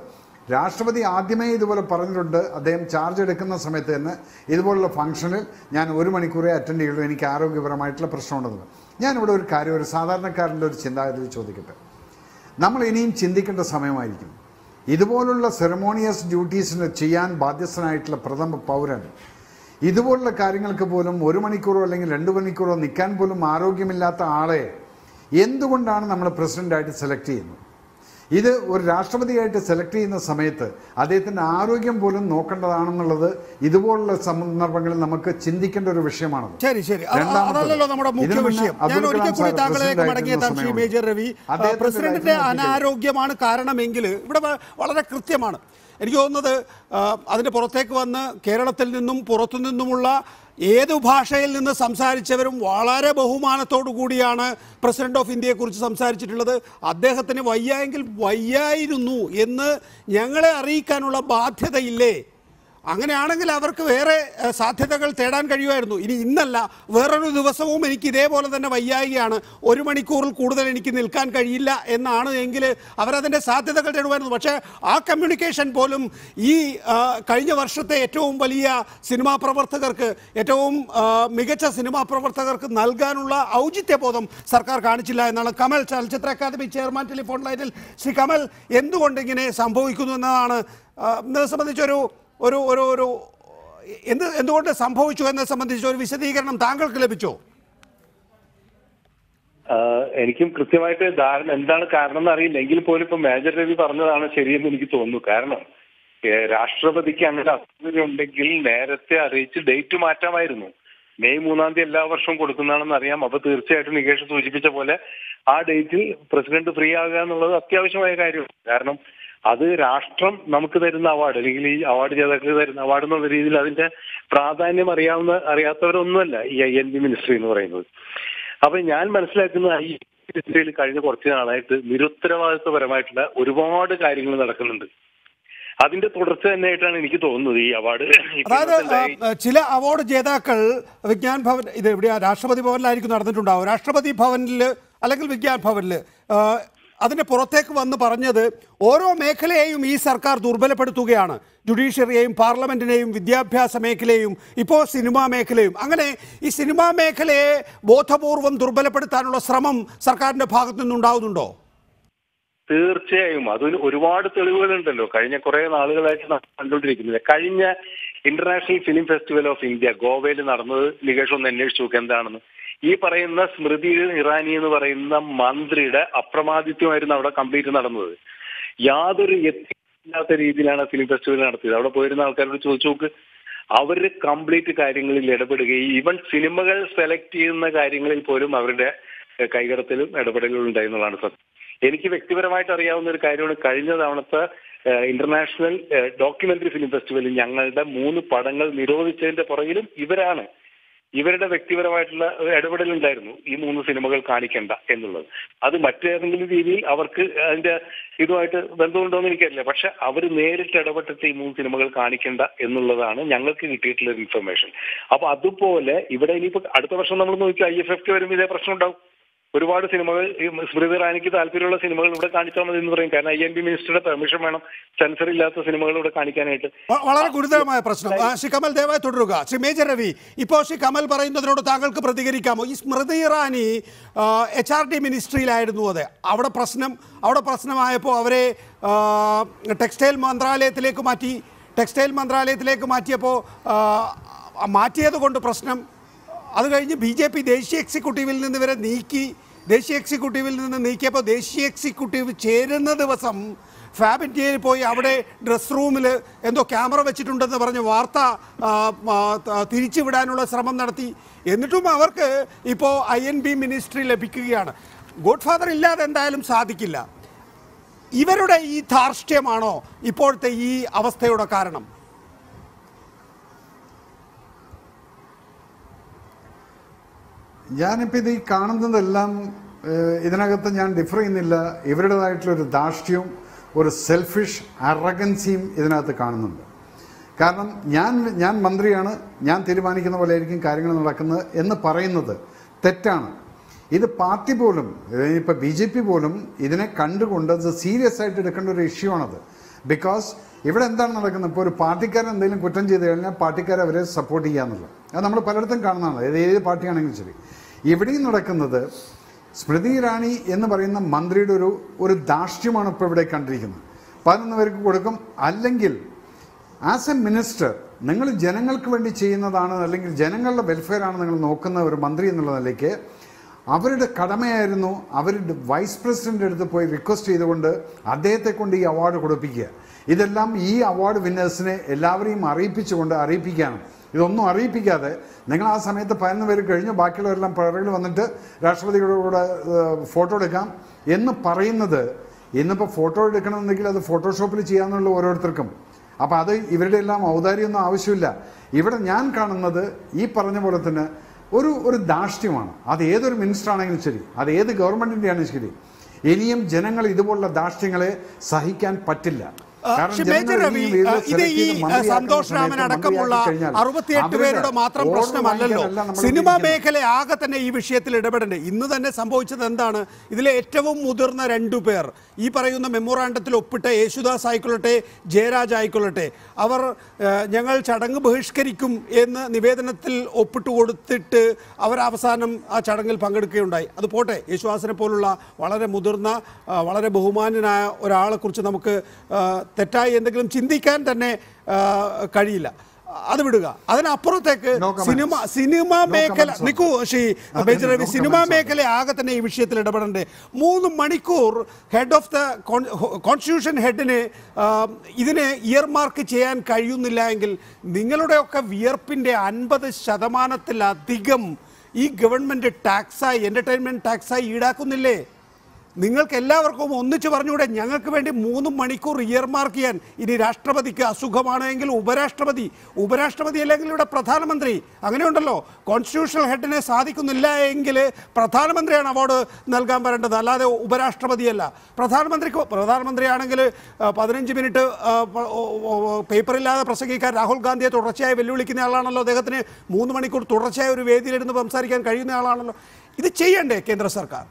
രാഷ്ട്രപതി ആദ്യമേ ഇതുപോലെ പറഞ്ഞിട്ടുണ്ട് അദ്ദേഹം ചാർജ് എടുക്കുന്ന സമയത്ത് തന്നെ ഇതുപോലുള്ള ഫംഗ്ഷനിൽ ഞാൻ ഒരു മണിക്കൂറേ അറ്റൻഡ് ചെയ്യുള്ളൂ എനിക്ക് ആരോഗ്യപരമായിട്ടുള്ള പ്രശ്നമുണ്ടെന്ന് ഞാനിവിടെ ഒരു കാര്യം ഒരു സാധാരണക്കാരൻ്റെ ഒരു ചിന്താഗതി ചോദിക്കട്ടെ നമ്മൾ ഇനിയും ചിന്തിക്കേണ്ട സമയമായിരിക്കും ഇതുപോലുള്ള സെറമോണിയസ് ഡ്യൂട്ടീസിന് ചെയ്യാൻ ബാധ്യസ്ഥനായിട്ടുള്ള പ്രഥമ പൗരൻ ഇതുപോലുള്ള കാര്യങ്ങൾക്ക് പോലും ഒരു മണിക്കൂറോ അല്ലെങ്കിൽ രണ്ട് മണിക്കൂറോ നിൽക്കാൻ പോലും ആരോഗ്യമില്ലാത്ത ആളെ എന്തുകൊണ്ടാണ് നമ്മൾ പ്രസിഡന്റായിട്ട് സെലക്ട് ചെയ്യുന്നത് ഇത് ഒരു രാഷ്ട്രപതിയായിട്ട് സെലക്ട് ചെയ്യുന്ന സമയത്ത് അദ്ദേഹത്തിൻ്റെ ആരോഗ്യം പോലും നോക്കേണ്ടതാണെന്നുള്ളത് ഇതുപോലുള്ള സന്ദർഭങ്ങളിൽ നമുക്ക് ചിന്തിക്കേണ്ട ഒരു വിഷയമാണത് ശരി ശരി അത് രണ്ടാമത്തത്, അതല്ലല്ലോ നമ്മുടെ മുഖ്യ ഇതിനു മുന്നേ വിഷയം ഞാൻ അബ്ദുൽ ഒരിക്കൽ കലാം കൂടി സാർ താങ്കളിലേക്ക് പ്രസിഡന്റ് മടങ്ങിയെത്താം ശ്രീ ആയിരുന്ന മേജർ രവി ആ, അദ്ദേഹത്തിന്റെ പ്രസിഡന്റിന്റെ ലൈഫ് നോക്കിക്കേ. അനാരോഗ്യമാണ് കാരണമെങ്കിൽ ഇവിടെ വ- വളരെ കൃത്യമാണ് എനിക്ക് തോന്നുന്നത് ആ, അതിന് പുറത്തേക്ക് വന്ന് കേരളത്തിൽ നിന്നും പുറത്തു നിന്നുമുള്ള ഏതു ഭാഷയിൽ നിന്ന് സംസാരിച്ചവരും വളരെ ബഹുമാനത്തോടു കൂടിയാണ് പ്രസിഡന്റ് ഓഫ് ഇന്ത്യയെക്കുറിച്ച് സംസാരിച്ചിട്ടുള്ളത് അദ്ദേഹത്തിന് വയ്യായെങ്കിൽ വയ്യായിരുന്നു എന്ന് ഞങ്ങളെ അറിയിക്കാനുള്ള ബാധ്യതയില്ലേ അങ്ങനെയാണെങ്കിൽ അവർക്ക് വേറെ ഏഹ്, സാധ്യതകൾ തേടാൻ കഴിയുമായിരുന്നു ഇനി ഇന്നല്ല വേറൊരു ദിവസവും എനിക്ക് ഇതേപോലെ തന്നെ വയ്യായികയാണ് ഒരു മണിക്കൂറിൽ കൂടുതൽ എനിക്ക് നിൽക്കാൻ കഴിയില്ല എന്നാണ് എങ്കിൽ അവരതിൻ്റെ സാധ്യതകൾ തേടുമായിരുന്നു പക്ഷേ ആ കമ്മ്യൂണിക്കേഷൻ പോലും ഈ ആ, കഴിഞ്ഞ വർഷത്തെ ഏറ്റവും വലിയ സിനിമാ പ്രവർത്തകർക്ക് ഏറ്റവും ആ, മികച്ച സിനിമാ പ്രവർത്തകർക്ക് നൽകാനുള്ള ഔചിത്യബോധം സർക്കാർ കാണിച്ചില്ല എന്നാണ് കമൽ ചലച്ചിത്ര അക്കാദമി ചെയർമാൻ ടെലിഫോൺ ലൈനിൽ ശ്രീ കമൽ എന്തുകൊണ്ട് ഇങ്ങനെ സംഭവിക്കുന്നു എന്നതാണ് ആ, ഇതിനെ സംബന്ധിച്ചൊരു ഒരു ഒരു ഒരു എന്ത് എന്തുകൊണ്ട് സംഭവിച്ചു എന്നെ സംബന്ധിച്ച് ഒരു വിശദീകരണം താങ്കൾക്ക് ലഭിച്ചോ ആഹ് എനിക്കും കൃത്യമായിട്ട് ധാരണ എന്താണ് കാരണം എന്ന് അറിയില്ല എങ്കിൽ പോലും ഇപ്പൊ മേജർ രവി പറഞ്ഞതാണ് ശരിയെന്ന് എനിക്ക് തോന്നുന്നു കാരണം ഏഹ് രാഷ്ട്രപതിക്ക് അങ്ങനെ അസുഖം ഉണ്ടെങ്കിൽ നേരത്തെ അറിയിച്ച് ഡേറ്റ് മാറ്റാമായിരുന്നു മെയ് മൂന്നാം തീയതി എല്ലാ വർഷവും കൊടുക്കുന്നതാണെന്ന് അറിയാം അപ്പൊ തീർച്ചയായിട്ടും നികേഷ് സൂചിപ്പിച്ച പോലെ ആ ഡേറ്റിൽ പ്രസിഡന്റ് ഫ്രീ ആകുക എന്നുള്ളത് അത്യാവശ്യമായ കാര്യമാണ് കാരണം അത് രാഷ്ട്രം നമുക്ക് തരുന്ന അവാർഡ് അല്ലെങ്കിൽ ഈ അവാർഡ് ജേതാക്കൾക്ക് തരുന്ന അവാർഡ് എന്നുള്ള രീതിയിൽ അതിന്റെ പ്രാധാന്യം അറിയാവുന്ന അറിയാത്തവരൊന്നുമല്ല ഈ ഐ എൻ ബി മിനിസ്ട്രി എന്ന് പറയുന്നത് അപ്പൊ ഞാൻ മനസ്സിലാക്കുന്ന ഈ മിനിസ്ട്രിയിൽ കഴിഞ്ഞ കുറച്ച് നാളായിട്ട് നിരുത്തരവാദിത്വപരമായിട്ടുള്ള ഒരുപാട് കാര്യങ്ങൾ നടക്കുന്നുണ്ട് അതിന്റെ തുടർച്ച തന്നെയായിട്ടാണ് എനിക്ക് തോന്നുന്നത് ഈ അവാർഡ് അതായത് ആ, ചില അവാർഡ് ജേതാക്കൾ വിജ്ഞാൻ ഭവൻ ഇത് എവിടെയാ രാഷ്ട്രപതി ഭവനിലായിരിക്കും നടന്നിട്ടുണ്ടാവും രാഷ്ട്രപതി ഭവനിൽ അല്ലെങ്കിൽ വിജ്ഞാൻ ഭവനിൽ ആ, അതിന് പുറത്തേക്ക് വന്ന് പറഞ്ഞത് ഓരോ മേഖലയെയും ഈ സർക്കാർ ദുർബലപ്പെടുത്തുകയാണ് ജുഡീഷ്യറിയെയും പാർലമെന്റിനെയും വിദ്യാഭ്യാസ മേഖലയും ഇപ്പോൾ സിനിമാ മേഖലയും അങ്ങനെ ഈ സിനിമാ മേഖലയെ ബോധപൂർവം ദുർബലപ്പെടുത്താനുള്ള ശ്രമം സർക്കാരിന്റെ ഭാഗത്തു നിന്നുണ്ടാവുന്നുണ്ടോ തീർച്ചയായും അതിന് ഒരുപാട് തെളിവുകളുണ്ടല്ലോ കഴിഞ്ഞ കുറെ നാളുകളായിട്ട് നമ്മൾ കണ്ടുകൊണ്ടിരിക്കുന്നത് കഴിഞ്ഞ International Film Festival of India ഗോവയിൽ നടന്നത് നികേഷ് ഒന്ന് അന്വേഷിച്ചു നോക്കുക എന്താണെന്ന് ഈ പറയുന്ന സ്മൃതി ഇറാനി എന്ന് പറയുന്ന മന്ത്രിയുടെ അപ്രമാദിത്വമായിരുന്നു അവിടെ കംപ്ലീറ്റ് നടന്നത് യാതൊരു എത്തിയില്ലാത്ത രീതിയിലാണ് ഫിലിം ഫെസ്റ്റിവൽ നടത്തിയത് അവിടെ പോയിരുന്ന ആൾക്കാരോട് ചോദിച്ചു നോക്ക് അവര് കംപ്ലീറ്റ് കാര്യങ്ങളിൽ ഇടപെടുകയും ഈവൻ സിനിമകൾ സെലക്ട് ചെയ്യുന്ന കാര്യങ്ങളിൽ പോലും അവരുടെ ഏഹ്, കൈകടത്തലും ഇടപെടലും ഉണ്ടായി എന്നുള്ളതാണ് സത്യം എനിക്ക് വ്യക്തിപരമായിട്ട് അറിയാവുന്ന ഒരു കാര്യമാണ് കഴിഞ്ഞ തവണത്തെ ഏഹ്, ഇന്റർനാഷണൽ ഏഹ്, ഡോക്യുമെന്ററി ഫിലിം ഫെസ്റ്റിവലിൽ ഞങ്ങളുടെ മൂന്ന് പടങ്ങൾ നിരോധിച്ചതിന്റെ പുറകിലും ഇവരാണ് ഇവരുടെ വ്യക്തിപരമായിട്ടുള്ള ഒരു ഇടപെടലുണ്ടായിരുന്നു ഈ മൂന്ന് സിനിമകൾ കാണിക്കണ്ട എന്നുള്ളത് അത് മറ്റേതെങ്കിലും രീതിയിൽ അവർക്ക് അതിന്റെ ഇതുമായിട്ട് ബന്ധമുണ്ടോ എന്ന് എനിക്കറിയില്ല പക്ഷെ അവർ നേരിട്ട് ഇടപെട്ടിട്ട് ഈ മൂന്ന് സിനിമകൾ കാണിക്കണ്ട എന്നുള്ളതാണ് ഞങ്ങൾക്ക് കിട്ടിയിട്ടുള്ള ഒരു ഇൻഫർമേഷൻ അപ്പൊ അതുപോലെ ഇവിടെ ഇനിയിപ്പോ അടുത്ത വർഷം നമ്മൾ നോക്കി ഐ എഫ് എഫ് ടി വരുമ്പോൾ ഇതേ പ്രശ്നം ഉണ്ടാവും ഒരുപാട് സിനിമകൾ ഈ സ്മൃതി ഇറാനിക്ക് താല്പര്യമുള്ള സിനിമകൾ ഇവിടെ കാണിച്ചാൽ മതി എന്ന് പറയും കാരണം ഐ എൻ ബി മിനിസ്റ്ററുടെ പെർമിഷൻ വേണം സെൻസർ ഇല്ലാത്ത സിനിമകൾ ഇവിടെ കാണിക്കാനായിട്ട് വ- വളരെ ഗുരുതരമായ പ്രശ്നം ആ, ശ്രീ കമൽ ദയവായി തുടരുക ശ്രീ മേജർ രവി ഇപ്പോൾ ശ്രീ കമൽ പറയുന്നതിനോട് താങ്കൾക്ക് പ്രതികരിക്കാമോ ഈ Smriti Irani H R D മിനിസ്ട്രിയിലായിരുന്നു അത് അവിടെ പ്രശ്നം അവിടെ പ്രശ്നമായപ്പോൾ അവരെ ആ, ടെക്സ്റ്റൈൽ മന്ത്രാലയത്തിലേക്ക് മാറ്റി ടെക്സ്റ്റൈൽ മന്ത്രാലയത്തിലേക്ക് മാറ്റിയപ്പോൾ ആ, മാറ്റിയത് കൊണ്ട് പ്രശ്നം അത് കഴിഞ്ഞ് ബി ജെ പി ദേശീയ എക്സിക്യൂട്ടീവിൽ നിന്ന് ഇവരെ നീക്കി ദേശീയ എക്സിക്യൂട്ടീവിൽ നിന്ന് നീക്കിയപ്പോൾ ദേശീയ എക്സിക്യൂട്ടീവ് ചേരുന്ന ദിവസം ഫാബ് ഇന്ത്യയിൽ പോയി അവിടെ ഡ്രസ് റൂമിൽ എന്തോ ക്യാമറ വെച്ചിട്ടുണ്ടെന്ന് പറഞ്ഞ് വാർത്ത ആ, ആ, ത- തിരിച്ചുവിടാനുള്ള ശ്രമം നടത്തി എന്നിട്ടും അവർക്ക് ഇപ്പോൾ ഐ എൻ ബി മിനിസ്ട്രി ലഭിക്കുകയാണ് ഗോഡ് ഫാദർ ഇല്ലാതെ എന്തായാലും സാധിക്കില്ല ഇവരുടെ ഈ ധാർഷ്ട്യമാണോ ഇപ്പോഴത്തെ ഈ അവസ്ഥയുടെ കാരണം ഞാനിപ്പോൾ ഇത് ഈ കാണുന്നതെല്ലാം ഏഹ്, ഇതിനകത്ത് ഞാൻ ഡിഫർ ചെയ്യുന്നില്ല ഇവരുടേതായിട്ടുള്ളൊരു ധാർഷ്ട്യവും ഒരു സെൽഫിഷ് അറഗൻസിയും ഇതിനകത്ത് കാണുന്നുണ്ട് കാരണം ഞാൻ ഞാൻ മന്ത്രിയാണ് ഞാൻ തീരുമാനിക്കുന്ന പോലെ ആയിരിക്കും കാര്യങ്ങൾ നടക്കുന്നത് എന്ന് പറയുന്നത് തെറ്റാണ് ഇത് പാർട്ടി പോലും ഇപ്പോൾ ബി ജെ പി പോലും ഇതിനെ കണ്ടുകൊണ്ട് അത് സീരിയസ് ആയിട്ട് എടുക്കേണ്ട ഒരു ഇഷ്യൂ ആണത് ബിക്കോസ് ഇവിടെ എന്താണ് നടക്കുന്നത് ഇപ്പോൾ ഒരു പാർട്ടിക്കാരൻ എന്തെങ്കിലും കുറ്റം ചെയ്ത് കഴിഞ്ഞാൽ പാർട്ടിക്കാരെ അവരെ സപ്പോർട്ട് ചെയ്യാന്നുള്ളത് അത് നമ്മൾ പലയിടത്തും കാണുന്നതാണ് ഏത് ഏത് പാർട്ടിയാണെങ്കിലും ശരി ഇവിടെയും നടക്കുന്നത് സ്മൃതി ഇറാണി എന്ന് പറയുന്ന മന്ത്രിയുടെ ഒരു ഒരു ധാർഷ്ട്യമാണ് ഇപ്പോൾ ഇവിടെ കണ്ടിരിക്കുന്നത് പതിനൊന്ന് പേർക്ക് കൊടുക്കും അല്ലെങ്കിൽ ആസ് എ മിനിസ്റ്റർ നിങ്ങൾ ജനങ്ങൾക്ക് വേണ്ടി ചെയ്യുന്നതാണ് അല്ലെങ്കിൽ ജനങ്ങളുടെ വെൽഫെയർ ആണ് നിങ്ങൾ നോക്കുന്ന ഒരു മന്ത്രി എന്നുള്ള നിലയ്ക്ക് അവരുടെ കടമയായിരുന്നു അവരുടെ വൈസ് പ്രസിഡന്റ് അടുത്ത് പോയി റിക്വസ്റ്റ് ചെയ്തുകൊണ്ട് അദ്ദേഹത്തെ കൊണ്ട് ഈ അവാർഡ് കൊടുപ്പിക്കുക ഇതെല്ലാം ഈ അവാർഡ് വിന്നേഴ്സിനെ എല്ലാവരെയും അറിയിപ്പിച്ചുകൊണ്ട് അറിയിപ്പിക്കാനും ഇതൊന്നും അറിയിപ്പിക്കാതെ നിങ്ങൾ ആ സമയത്ത് പതിനൊന്ന് പേര് കഴിഞ്ഞു ബാക്കിയുള്ളവരെല്ലാം പിറകിൽ വന്നിട്ട് രാഷ്ട്രപതിയുടെ കൂടെ ഫോട്ടോ എടുക്കാം എന്ന് പറയുന്നത് ഇന്നിപ്പോൾ ഫോട്ടോ എടുക്കണമെന്നെങ്കിൽ അത് ഫോട്ടോഷോപ്പിൽ ചെയ്യാമെന്നുള്ള ഓരോരുത്തർക്കും അപ്പം അത് ഇവരുടെ എല്ലാം ഔദാര്യമൊന്നും ആവശ്യമില്ല ഇവിടെ ഞാൻ കാണുന്നത് ഈ പറഞ്ഞ പോലെ തന്നെ ഒരു ഒരു ധാർഷ്ട്യമാണ് അത് ഏതൊരു മിനിസ്റ്റർ ആണെങ്കിലും ശരി അത് ഏത് ഗവൺമെന്റിന്റെ ആണെങ്കിലും ശരി ഇനിയും ജനങ്ങൾ ഇതുപോലുള്ള ധാർഷ്ട്യങ്ങളെ സഹിക്കാൻ പറ്റില്ല ആ, കാരണം ശ്രീ ജനങ്ങൾ മേജർ രവി ഇനിയും ഇവരെ ആ, ഇത് select ഈ ചെയ്ത് മന്ത്രിയാക്കുന്ന സന്തോഷ് രാമൻ സമയത്ത് അടക്കമുള്ള മന്ത്രിയാക്കി കഴിഞ്ഞാൽ അറുപത്തിയെട്ട് അവരുടെ പേരുടെ മാത്രം ഓർഡർ പ്രശ്നമല്ലല്ലോ വാങ്ങിക്കാനല്ല നമ്മൾ സിനിമാ ഇരിക്കുന്നത്. മേഖല ആകെ തന്നെ ഈ വിഷയത്തിൽ ഇടപെടണ്ടേ ഇന്ന് തന്നെ സംഭവിച്ചത് എന്താണ് ഇതിലെ ഏറ്റവും മുതിർന്ന രണ്ടു പേർ ഈ പറയുന്ന മെമ്മോറാണ്ടത്തിൽ ഒപ്പിട്ട യേശുദാസ് ആയിക്കൊള്ളട്ടെ ജയരാജ് ആയിക്കൊള്ളട്ടെ അവർ ഏഹ്, ഞങ്ങൾ ചടങ്ങ് ബഹിഷ്കരിക്കും എന്ന് നിവേദനത്തിൽ ഒപ്പിട്ട് കൊടുത്തിട്ട് അവർ അവസാനം ആ ചടങ്ങിൽ പങ്കെടുക്കുകയുണ്ടായി അത് പോട്ടെ യേശുദാസിനെ പോലുള്ള വളരെ മുതിർന്ന ആ, വളരെ ബഹുമാന്യനായ ഒരാളെക്കുറിച്ച് നമുക്ക് ആ, തെറ്റായി എന്തെങ്കിലും ചിന്തിക്കാൻ തന്നെ ആ, കഴിയില്ല അത് വിടുക അതിനപ്പുറത്തേക്ക് No comments. Cinema cinema No മേഖല comments on നിക്കൂ ശ്രീ അതെ, major no Ravi cinema comments on മേഖല ആകെ തന്നെ ഈ വിഷയത്തിൽ ഇടപെടണ്ടേ മൂന്ന് മണിക്കൂർ ഹെഡ് ഓഫ് ദ കോൺസ്റ്റിറ്റ്യൂഷൻ ഹെഡിന് ഇതിനെ ഇയർ മാർക്ക് ചെയ്യാൻ കഴിയുന്നില്ല എങ്കിൽ നിങ്ങളുടെയൊക്കെ വിയർപ്പിന്റെ അൻപത് ശതമാനത്തിലധികം ഈ ഗവൺമെന്റ് ടാക്സായി എന്റർടൈൻമെന്റ് ടാക്സായി ഈടാക്കുന്നില്ലേ നിങ്ങൾക്ക് എല്ലാവർക്കും ഒന്നിച്ചു പറഞ്ഞുകൂടെ ഞങ്ങൾക്ക് വേണ്ടി മൂന്ന് മണിക്കൂർ ഇയർ മാർക്ക് ചെയ്യാൻ ഇനി രാഷ്ട്രപതിക്ക് അസുഖമാണെങ്കിൽ ഉപരാഷ്ട്രപതി ഉപരാഷ്ട്രപതി അല്ലെങ്കിൽ ഇവിടെ പ്രധാനമന്ത്രി അങ്ങനെയുണ്ടല്ലോ കോൺസ്റ്റിറ്റ്യൂഷണൽ ഹെഡിനെ സാധിക്കുന്നില്ല എങ്കിൽ പ്രധാനമന്ത്രിയാണ് അവാർഡ് നൽകാൻ വരേണ്ടത് അല്ലാതെ ഉപരാഷ്ട്രപതിയല്ല പ്രധാനമന്ത്രിക്ക് പ്രധാനമന്ത്രിയാണെങ്കിൽ ആ, പതിനഞ്ച് മിനിറ്റ് ആ, പ- ഓ, ഓ, ഓ, പേപ്പറില്ലാതെ പ്രസംഗിക്കാൻ രാഹുൽ ഗാന്ധിയെ തുടർച്ചയായി വെല്ലുവിളിക്കുന്ന ആളാണല്ലോ അദ്ദേഹത്തിന് മൂന്ന് മണിക്കൂർ തുടർച്ചയായ ഒരു വേദിയിലിരുന്ന് സംസാരിക്കാൻ കഴിയുന്ന ആളാണല്ലോ ഇത് ചെയ്യണ്ടേ കേന്ദ്ര സർക്കാർ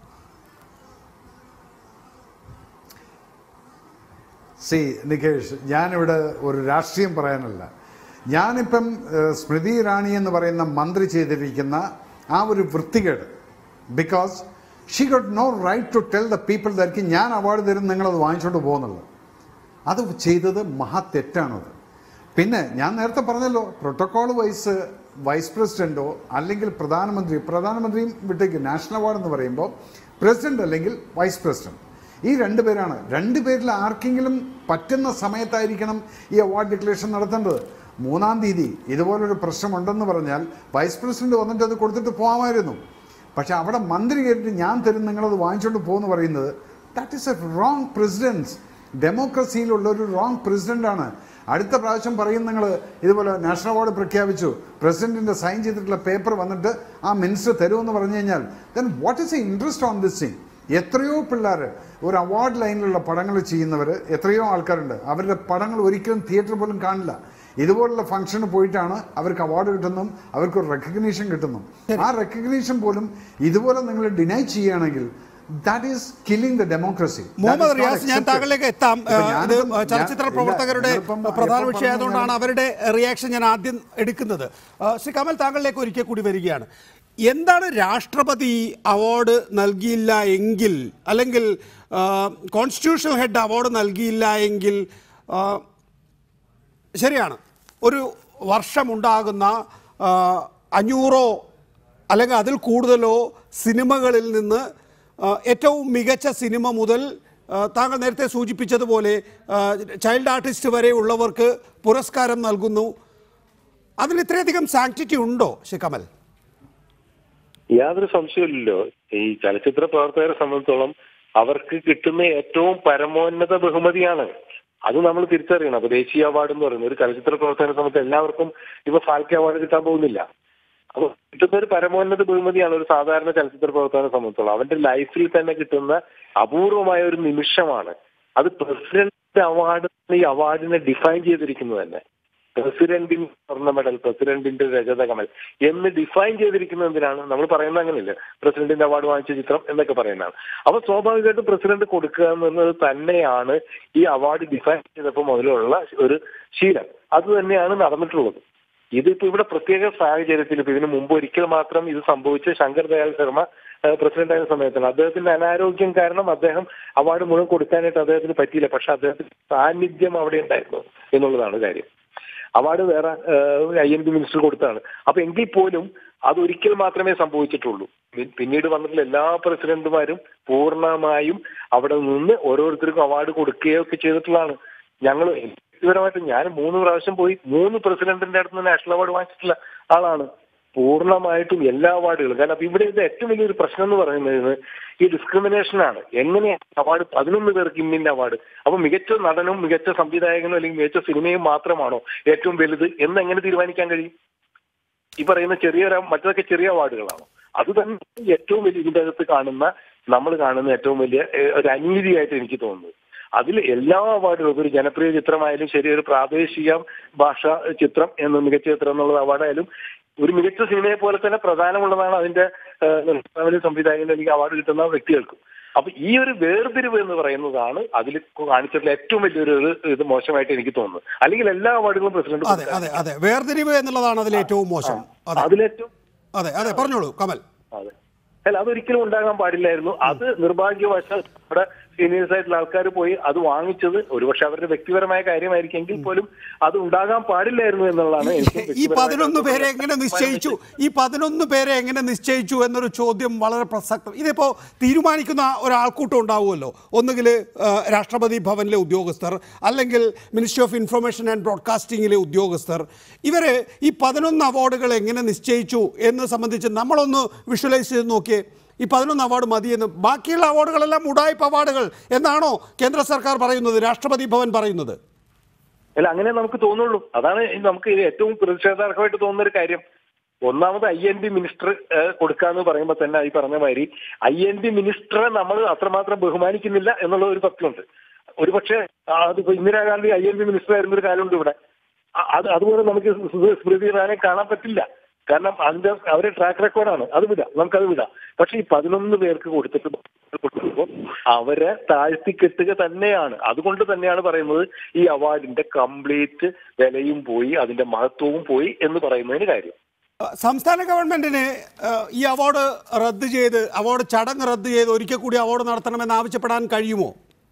സി നികേഷ് ഞാനിവിടെ ഒരു രാഷ്ട്രീയം പറയാനല്ല ഞാനിപ്പം ഏഹ്, സ്മൃതി ഇറാണി എന്ന് പറയുന്ന മന്ത്രി ചെയ്തിരിക്കുന്ന ആ ഒരു വൃത്തികേട് because she got no right to tell the people dark ഞാൻ അവാർഡ് തരും നിങ്ങളത് വാങ്ങിച്ചുകൊണ്ട് പോകുന്നുള്ളത് അത് ചെയ്തത് മഹാ തെറ്റാണത് പിന്നെ ഞാൻ നേരത്തെ പറഞ്ഞല്ലോ പ്രോട്ടോകോൾ വൈസ് വൈസ് പ്രസിഡന്റോ അല്ലെങ്കിൽ പ്രധാനമന്ത്രി പ്രധാനമന്ത്രിയും വിട്ടേക്ക് നാഷണൽ അവാർഡ് എന്ന് പറയുമ്പോൾ പ്രസിഡന്റ് അല്ലെങ്കിൽ വൈസ് പ്രസിഡന്റ് ഈ രണ്ട് പേരാണ് രണ്ട് പേരിൽ ആർക്കെങ്കിലും പറ്റുന്ന സമയത്തായിരിക്കണം ഈ അവാർഡ് ഡിക്ലറേഷൻ നടത്തേണ്ടത് മൂന്നാം തീയതി ഇതുപോലൊരു പ്രശ്നമുണ്ടെന്ന് പറഞ്ഞാൽ വൈസ് പ്രസിഡന്റ് വന്നിട്ട് അത് കൊടുത്തിട്ട് പോകാമായിരുന്നു പക്ഷെ അവിടെ മന്ത്രി കേട്ടിട്ട് ഞാൻ തരും നിങ്ങളത് വാങ്ങിച്ചുകൊണ്ട് പോകുന്നു പറയുന്നത് that is a wrong precedence ഡെമോക്രസിയിലുള്ള ഒരു റോങ് പ്രസിഡന്റാണ് അടുത്ത പ്രാവശ്യം പറയും നിങ്ങൾ ഇതുപോലെ നാഷണൽ അവാർഡ് പ്രഖ്യാപിച്ചു പ്രസിഡന്റിന്റെ സൈൻ ചെയ്തിട്ടുള്ള പേപ്പർ വന്നിട്ട് ആ മിനിസ്റ്റർ തരുമെന്ന് പറഞ്ഞു കഴിഞ്ഞാൽ then what is a interest on this thing എത്രയോ പിള്ളേർ ഒരു അവാർഡ് ലൈനിലുള്ള പടങ്ങൾ ചെയ്യുന്നവർ എത്രയോ ആൾക്കാരുണ്ട് അവരുടെ പടങ്ങൾ ഒരിക്കലും തിയേറ്റർ പോലും കാണില്ല ഇതുപോലുള്ള ഫംഗ്ഷന് പോയിട്ടാണ് അവർക്ക് അവാർഡ് കിട്ടുന്നതും അവർക്ക് ഒരു റെക്കഗ്നീഷൻ കിട്ടുന്നു ആ റെക്കഗ്നീഷൻ പോലും ഇതുപോലെ നിങ്ങൾ ഡിനൈ ചെയ്യുകയാണെങ്കിൽ that is killing the democracy Muhammad Riyas ഞാൻ താങ്കളിലേക്ക് എത്താം ഏഹ് ഇത് ചലച്ചിത്ര പ്രവർത്തകരുടെ പ്രധാന വിഷയമായതുകൊണ്ടാണ് അവരുടെ റിയാക്ഷൻ ഞാൻ ആദ്യം എടുക്കുന്നത് ഏഹ് ശ്രീ കമൽ താങ്കളിലേക്ക് ഒരിക്കൽ കൂടി വരികയാണ് എന്താണ് രാഷ്ട്രപതി അവാർഡ് നൽകിയില്ല എങ്കിൽ അല്ലെങ്കിൽ കോൺസ്റ്റിറ്റ്യൂഷണൽ ഹെഡ് അവാർഡ് നൽകിയില്ല എങ്കിൽ ഏഹ് ശരിയാണ് ഒരു വർഷമുണ്ടാകുന്ന ആ, അഞ്ഞൂറോ അല്ലെങ്കിൽ അതിൽ കൂടുതലോ സിനിമകളിൽ നിന്ന് ആ, ഏറ്റവും മികച്ച സിനിമ മുതൽ ആ, താങ്കൾ നേരത്തെ സൂചിപ്പിച്ചതുപോലെ ആ, ചൈൽഡ് ആർട്ടിസ്റ്റ് വരെ ഉള്ളവർക്ക് പുരസ്കാരം നൽകുന്നു അതിന് ഇത്രയധികം സാങ്ക്ടിറ്റി ഉണ്ടോ ശ്രീ കമൽ യാതൊരു സംശയമില്ലല്ലോ ഈ ചലച്ചിത്ര പ്രവർത്തകരെ സംബന്ധിച്ചോളം അവർക്ക് കിട്ടുന്ന ഏറ്റവും പരമോന്നത ബഹുമതിയാണ് അത് നമ്മൾ തിരിച്ചറിയണം അപ്പൊ ദേശീയ അവാർഡ് എന്ന് പറയുന്നത് ഒരു ചലച്ചിത്ര പ്രവർത്തകരെ സംബന്ധിച്ച് എല്ലാവർക്കും ഇപ്പൊ ഫാൽക്കെ അവാർഡ് കിട്ടാൻ പോകുന്നില്ല അപ്പൊ കിട്ടുന്ന ഒരു പരമോന്നത ബഹുമതിയാണ് ഒരു സാധാരണ ചലച്ചിത്ര പ്രവർത്തകനെ സംബന്ധിച്ചോളം അവന്റെ ലൈഫിൽ തന്നെ കിട്ടുന്ന അപൂർവമായ ഒരു നിമിഷമാണ് അത് പ്രസിഡന്റ് അവാർഡ് ഈ അവാർഡിനെ ഡിഫൈൻ ചെയ്തിരിക്കുന്നത് തന്നെ പ്രസിഡന്റിന് സ്വർണ്ണ മെഡൽ പ്രസിഡന്റിന്റെ രജത കമൽ എന്ന് ഡിഫൈൻ ചെയ്തിരിക്കുന്നത് എന്തിനാണ് നമ്മൾ പറയുന്നത് അങ്ങനെയല്ല പ്രസിഡന്റിന്റെ അവാർഡ് വാങ്ങിച്ച ചിത്രം എന്നൊക്കെ പറയുന്നതാണ് അപ്പൊ സ്വാഭാവികമായിട്ടും പ്രസിഡന്റ് കൊടുക്കുക എന്നുള്ളത് തന്നെയാണ് ഈ അവാർഡ് ഡിഫൈൻ ചെയ്തപ്പോൾ മുതലുള്ള ഒരു ശീലം അത് തന്നെയാണ് നടന്നിട്ടുള്ളത് ഇതിപ്പോ ഇവിടെ പ്രത്യേക സാഹചര്യത്തിൽ ഇപ്പൊ ഇതിനു മുമ്പ് ഒരിക്കൽ മാത്രം ഇത് സംഭവിച്ച ശങ്കർ ദയാൽ ശർമ്മ പ്രസിഡന്റ് ആയ സമയത്താണ് അദ്ദേഹത്തിന്റെ അനാരോഗ്യം കാരണം അദ്ദേഹം അവാർഡ് മുഴുവൻ കൊടുക്കാനായിട്ട് അദ്ദേഹത്തിന് പറ്റിയില്ല പക്ഷെ അദ്ദേഹത്തിന്റെ സാന്നിധ്യം അവിടെ ഉണ്ടായിരുന്നു എന്നുള്ളതാണ് കാര്യം അവാർഡ് വേറെ ഐ എൻ ഡി മിനിസ്റ്റർ കൊടുത്താണ് അപ്പൊ എങ്കിൽ പോലും അത് ഒരിക്കൽ മാത്രമേ സംഭവിച്ചിട്ടുള്ളൂ പി- പിന്നീട് വന്നിട്ടുള്ള എല്ലാ പ്രസിഡന്റുമാരും പൂർണ്ണമായും അവിടെ നിന്ന് ഓരോരുത്തർക്കും അവാർഡ് കൊടുക്കുകയോ ഒക്കെ ചെയ്തിട്ടുള്ളതാണ് ഞങ്ങൾ വ്യക്തിപരമായിട്ട് ഞാൻ മൂന്ന് പ്രാവശ്യം പോയി മൂന്ന് പ്രസിഡന്റിന്റെ അടുത്ത് നിന്ന് നാഷണൽ അവാർഡ് വാങ്ങിച്ചിട്ടുള്ള ആളാണ് പൂർണ്ണമായിട്ടും എല്ലാ അവാർഡുകളും കാരണം അപ്പൊ ഇവിടെ ഇത് ഏറ്റവും വലിയൊരു പ്രശ്നം എന്ന് പറയുന്നത് ഈ ഡിസ്ക്രിമിനേഷൻ ആണ് എങ്ങനെയാണ് അവാർഡ് പതിനൊന്ന് പേർക്ക് ഇന്നിന്റെ അവാർഡ് അപ്പൊ മികച്ച നടനും മികച്ച സംവിധായകനും അല്ലെങ്കിൽ മികച്ച സിനിമയും മാത്രമാണോ ഏറ്റവും വലുത് എന്ന് എങ്ങനെ തീരുമാനിക്കാൻ കഴിയും ഈ പറയുന്ന ചെറിയ ഒരു- മറ്റതൊക്കെ ചെറിയ അവാർഡുകളാണോ അത് തന്നെ ഏറ്റവും വലിയ ഇതിന്റെ അകത്ത് കാണുന്ന നമ്മൾ കാണുന്ന ഏറ്റവും വലിയ ഏഹ്, ഒരു അനീതിയായിട്ട് എനിക്ക് തോന്നുന്നത് അതിൽ എല്ലാ അവാർഡുകളും ഒരു ജനപ്രിയ ചിത്രമായാലും ശരി ഒരു പ്രാദേശിക ഭാഷ ചിത്രം എന്ന മികച്ച ചിത്രം എന്നുള്ള അവാർഡായാലും ഒരു മികച്ച സിനിമയെ പോലെ തന്നെ പ്രധാനമുള്ളതാണ് അതിന്റെ ഏഹ്, നിർമ്മാതാവിനും സംവിധായകനും എനിക്ക് അവാർഡ് കിട്ടുന്ന വ്യക്തികൾക്കും അപ്പൊ ഈ ഒരു വേർതിരിവ് എന്ന് പറയുന്നതാണ് അതിൽ കാണിച്ചിട്ടുള്ള ഏറ്റവും വലിയൊരു ഒരു ഇത് മോശമായിട്ട് എനിക്ക് തോന്നുന്നത് അല്ലെങ്കിൽ എല്ലാ അവാർഡുകളും പ്രസിഡന്റ് അതെ അതെ അതെ വേർതിരിവ് എന്നുള്ളതാണ് അതിൽ ഏറ്റവും മോശം അതെ അതിലേറ്റവും അതെ അതെ പറഞ്ഞോളൂ കമൽ അതെ അല്ല അതൊരിക്കലും ഉണ്ടാകാൻ പാടില്ലായിരുന്നു അത് നിർഭാഗ്യവശാൽ നമ്മുടെ സീനിയേഴ്സ് ആയിട്ടുള്ള ആൾക്കാർ പോയി അത് വാങ്ങിച്ചത് ഒരുപക്ഷെ അവരുടെ വ്യക്തിപരമായ കാര്യമായിരിക്കെങ്കിൽ പോലും അത് ഉണ്ടാകാൻ പാടില്ലായിരുന്നു എന്നുള്ളതാണ് എനിക്ക് ഈ വ്യക്തിപരമായിട്ട് പതിനൊന്ന് പേരെ എങ്ങനെ നിശ്ചയിച്ചു ഈ പതിനൊന്ന് പേരെ എങ്ങനെ നിശ്ചയിച്ചു എന്നൊരു ചോദ്യം വളരെ പ്രസക്തം ഇതിപ്പോ തീരുമാനിക്കുന്ന ഒരാൾക്കൂട്ടം ഉണ്ടാവുമല്ലോ ഒന്നുകിൽ രാഷ്ട്രപതി ഭവനിലെ ഉദ്യോഗസ്ഥർ അല്ലെങ്കിൽ മിനിസ്ട്രി ഓഫ് ഇൻഫർമേഷൻ ആൻഡ് ബ്രോഡ്കാസ്റ്റിംഗിലെ ഉദ്യോഗസ്ഥർ ഇവര് ഈ പതിനൊന്ന് അവാർഡുകൾ എങ്ങനെ നിശ്ചയിച്ചു എന്ന് സംബന്ധിച്ച് നമ്മളൊന്ന് വിഷ്വലൈസ് ചെയ്ത് നോക്കിയേ ഈ പതിനൊന്ന് അവാർഡ് മതിയെന്ന് ബാക്കിയുള്ള അവാർഡുകളെല്ലാം ഉടായ്പ അവാർഡുകൾ എന്നാണോ കേന്ദ്ര സർക്കാർ പറയുന്നത് രാഷ്ട്രപതി ഭവൻ പറയുന്നത് അല്ല അങ്ങനെ നമുക്ക് തോന്നുള്ളൂ അതാണ് ഈ നമുക്ക് ഇത് ഏറ്റവും പ്രതിഷേധാർഹമായിട്ട് തോന്നുന്ന ഒരു കാര്യം ഒന്നാമത് ഐ എൻ ഡി മിനിസ്റ്റർ കൊടുക്കാന്ന് പറയുമ്പോൾ തന്നെ ഈ പറഞ്ഞ മാതിരി ഐ എൻ ഡി മിനിസ്റ്ററെ നമ്മൾ അത്രമാത്രം ബഹുമാനിക്കുന്നില്ല എന്നുള്ള ഒരു സത്യമുണ്ട് ഒരുപക്ഷെ അതിപ്പോ Indira Gandhi I N D minister ആയിരുന്ന ഒരു കാലമുണ്ട് ഇവിടെ അ- അത് അതുപോലെ നമുക്ക് സ് സ്മൃതി ഇറാനെ കാണാൻ പറ്റില്ല കാരണം അതിന്റെ അവരെ ട്രാക്ക് റെക്കോർഡാണ് അത് വിടാം നമുക്കത് വിടാം പക്ഷെ ഈ പതിനൊന്ന് പേർക്ക് കൊടുത്തിട്ട് കൊടുക്കുമ്പോൾ അവരെ താഴ്ത്തിക്കെട്ടുക തന്നെയാണ് അതുകൊണ്ട് തന്നെയാണ് പറയുന്നത് ഈ അവാർഡിന്റെ കംപ്ലീറ്റ് വിലയും പോയി അതിന്റെ മഹത്വവും പോയി എന്ന് പറയുന്നതിന് കാര്യം അഹ് സംസ്ഥാന ഗവൺമെന്റിന് അഹ് ഈ അവാർഡ് റദ്ദ് ചെയ്ത് അവാർഡ് ചടങ്ങ് റദ്ദ് ചെയ്ത് ഒരിക്കൽ കൂടി അവാർഡ് നടത്തണമെന്ന് ആവശ്യപ്പെടാൻ കഴിയുമോ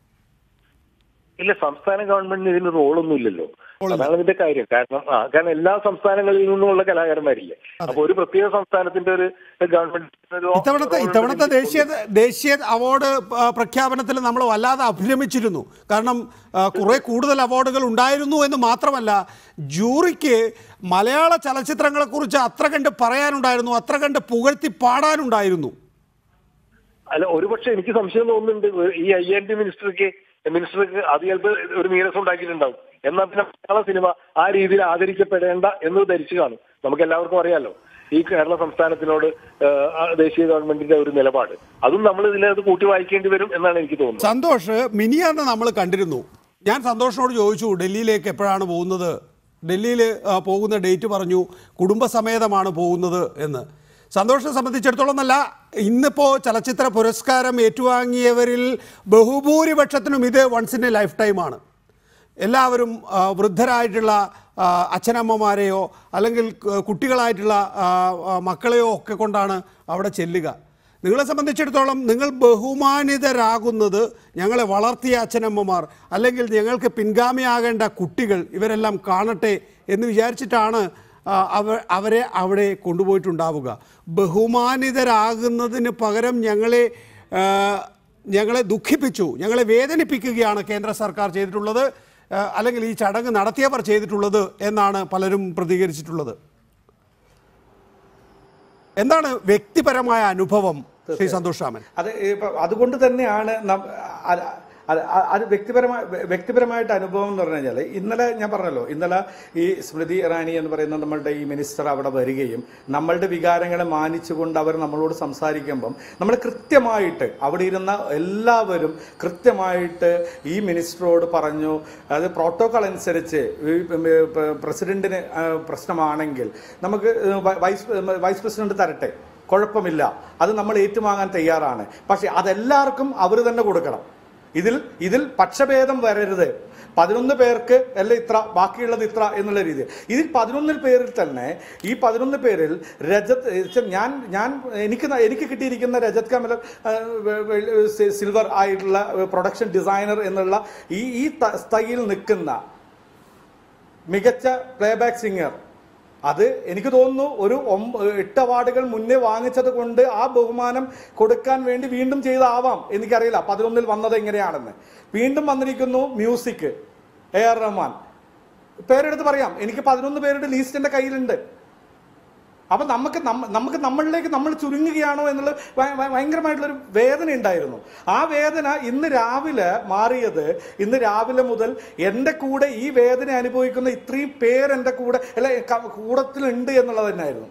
ഇല്ല സംസ്ഥാന ഗവൺമെന്റിന് ഇതിന് റോളൊന്നും ഇല്ലല്ലോ അതാണ് ഇതിന്റെ കാര്യം കാരണം ആ കാരണം എല്ലാ സംസ്ഥാനങ്ങളിൽ നിന്നുമുള്ള കലാകാരന്മാരില്ലേ അപ്പൊ ഒരു പ്രത്യേക സംസ്ഥാനത്തിന്റെ ഒരു ഗവൺമെന്റ് ഇത്തവണത്തെ ഇത്തവണത്തെ ദേശീയ ദേശീയ അവാർഡ് അഹ് പ്രഖ്യാപനത്തിൽ നമ്മൾ വല്ലാതെ അഭിരമിച്ചിരുന്നു കാരണം അഹ് കുറെ കൂടുതൽ അവാർഡുകൾ ഉണ്ടായിരുന്നു എന്ന് മാത്രമല്ല ജൂറിക്ക് മലയാള ചലച്ചിത്രങ്ങളെക്കുറിച്ച് അത്ര കണ്ട് പറയാനുണ്ടായിരുന്നു അത്ര കണ്ട് പുകഴ്ത്തി പാടാനുണ്ടായിരുന്നു അല്ല ഒരുപക്ഷെ എനിക്ക് സംശയം തോന്നുന്നുണ്ട് ഈ ഐ എൻ ഡി മിനിസ്റ്റർക്ക് മിനിസ്റ്റർക്ക് അത് ചിലപ്പോൾ ഒരു നീരസം ഉണ്ടാക്കിയിട്ടുണ്ടാവും എന്നാൽ പിന്നെ മലയാള സിനിമ ആ രീതിയിൽ ആദരിക്കപ്പെടേണ്ട എന്ന് ധരിച്ചു കാണും നമുക്ക് എല്ലാവർക്കും അറിയാലോ ഈ കേരള സംസ്ഥാനത്തിനോട് ഏഹ്, ആ ദേശീയ ഗവൺമെന്റിന്റെ ഒരു നിലപാട് അതും നമ്മൾ ഇതിലത് കൂട്ടി വായിക്കേണ്ടി വരും എന്നാണ് എനിക്ക് തോന്നുന്നത് സന്തോഷ് മിനിയാന്ന് നമ്മൾ കണ്ടിരുന്നു ഞാൻ സന്തോഷിനോട് ചോദിച്ചു ഡൽഹിയിലേക്ക് എപ്പോഴാണ് പോകുന്നത് ഡൽഹിയിൽ ആ, പോകുന്ന ഡേറ്റ് പറഞ്ഞു കുടുംബസമേതമാണ് പോകുന്നത് എന്ന് സന്തോഷിനെ സംബന്ധിച്ചിടത്തോളം അല്ല ഇന്നിപ്പോൾ ചലച്ചിത്ര പുരസ്കാരം ഏറ്റുവാങ്ങിയവരിൽ ബഹുഭൂരിപക്ഷത്തിനും ഇത് വൺസ് ഇൻ എ ലൈഫ് ടൈമാണ് എല്ലാവരും ആ, വൃദ്ധരായിട്ടുള്ള ആ, അച്ഛനമ്മമാരെയോ അല്ലെങ്കിൽ ക- കുട്ടികളായിട്ടുള്ള ആ, ആ, മക്കളെയോ ഒക്കെ കൊണ്ടാണ് അവിടെ ചെല്ലുക നിങ്ങളെ സംബന്ധിച്ചിടത്തോളം നിങ്ങൾ ബഹുമാനിതരാകുന്നത് ഞങ്ങളെ വളർത്തിയ അച്ഛനമ്മമാർ അല്ലെങ്കിൽ ഞങ്ങൾക്ക് പിൻഗാമിയാകേണ്ട കുട്ടികൾ ഇവരെല്ലാം കാണട്ടെ എന്ന് വിചാരിച്ചിട്ടാണ് ആ, അവ അവരെ അവിടെ കൊണ്ടുപോയിട്ടുണ്ടാവുക ബഹുമാനിതരാകുന്നതിന് പകരം ഞങ്ങളെ ആ, ഞങ്ങളെ ദുഃഖിപ്പിച്ചു ഞങ്ങളെ വേദനിപ്പിക്കുകയാണ് കേന്ദ്ര സർക്കാർ ചെയ്തിട്ടുള്ളത് ആ, അല്ലെങ്കിൽ ഈ ചടങ്ങ് നടത്തിയവർ ചെയ്തിട്ടുള്ളത് എന്നാണ് പലരും പ്രതികരിച്ചിട്ടുള്ളത് എന്താണ് വ്യക്തിപരമായ അനുഭവം ശ്രീ സന്തോഷ് രാമൻ അത് ഇപ്പൊ അതുകൊണ്ട് തന്നെയാണ് നം- അ- അത് അ- അത് വ്യക്തിപരമായ വ്യക്തിപരമായിട്ട് അനുഭവം എന്ന് പറഞ്ഞു കഴിഞ്ഞാൽ ഇന്നലെ ഞാൻ പറഞ്ഞല്ലോ ഇന്നലെ ഈ സ്മൃതി ഇറാനി എന്ന് പറയുന്ന നമ്മളുടെ ഈ മിനിസ്റ്റർ അവിടെ വരികയും നമ്മളുടെ വികാരങ്ങളെ മാനിച്ചുകൊണ്ട് അവർ നമ്മളോട് സംസാരിക്കുമ്പം നമ്മൾ കൃത്യമായിട്ട് അവിടെ ഇരുന്ന എല്ലാവരും കൃത്യമായിട്ട് ഈ മിനിസ്റ്ററോട് പറഞ്ഞു അത് പ്രോട്ടോകോൾ അനുസരിച്ച് ഈ പ്രസിഡന്റിന് ആ, പ്രശ്നമാണെങ്കിൽ നമുക്ക് വ- വൈസ് വൈസ് പ്രസിഡന്റ് തരട്ടെ കുഴപ്പമില്ല അത് നമ്മൾ ഏറ്റുവാങ്ങാൻ തയ്യാറാണ് പക്ഷെ അതെല്ലാവർക്കും അവർ തന്നെ കൊടുക്കണം ഇതിൽ ഇതിൽ പക്ഷഭേദം വരരുത് പതിനൊന്ന് പേർക്ക് അല്ല ഇത്ര ബാക്കിയുള്ളത് ഇത്ര എന്നുള്ള രീതിയിൽ ഇതിൽ പതിനൊന്നിൽ പേരിൽ തന്നെ ഈ പതിനൊന്ന് പേരിൽ രജത് ഏ, ഞാൻ ഞാൻ എനിക്ക് ന- എനിക്ക് കിട്ടിയിരിക്കുന്ന രജത് കമൽ സിൽവർ ആയിട്ടുള്ള പ്രൊഡക്ഷൻ ഡിസൈനർ എന്നുള്ള ഈ ഈ ത- സ്ഥയിൽ നിൽക്കുന്ന മികച്ച പ്ലേബാക്ക് സിംഗർ അത് എനിക്ക് തോന്നുന്നു ഒരു ഒമ്പ- എട്ട് അവാർഡുകൾ മുന്നേ വാങ്ങിച്ചത് കൊണ്ട് ആ ബഹുമാനം കൊടുക്കാൻ വേണ്ടി വീണ്ടും ചെയ്താവാം എനിക്കറിയില്ല പതിനൊന്നിൽ വന്നത് എങ്ങനെയാണെന്ന് വീണ്ടും വന്നിരിക്കുന്നു മ്യൂസിക് എ ആർ റഹ്മാൻ പേരെടുത്ത് പറയാം എനിക്ക് പതിനൊന്ന് പേരുടെ ലീസ്റ്റ് എൻ്റെ കയ്യിലുണ്ട് അപ്പൊ നമുക്ക് നമ്മ- നമുക്ക് നമ്മളിലേക്ക് നമ്മൾ ചുരുങ്ങുകയാണോ എന്നുള്ള ഭയ- ഭയ- ഭയങ്കരമായിട്ടുള്ളൊരു വേദന ഉണ്ടായിരുന്നു ആ വേദന ഇന്ന് രാവിലെ മാറിയത് ഇന്ന് രാവിലെ മുതൽ എൻ്റെ കൂടെ ഈ വേദന അനുഭവിക്കുന്ന ഇത്രയും പേര് എൻ്റെ കൂടെ അല്ലെ ക- കൂടത്തിലുണ്ട് എന്നുള്ളത് തന്നെയായിരുന്നു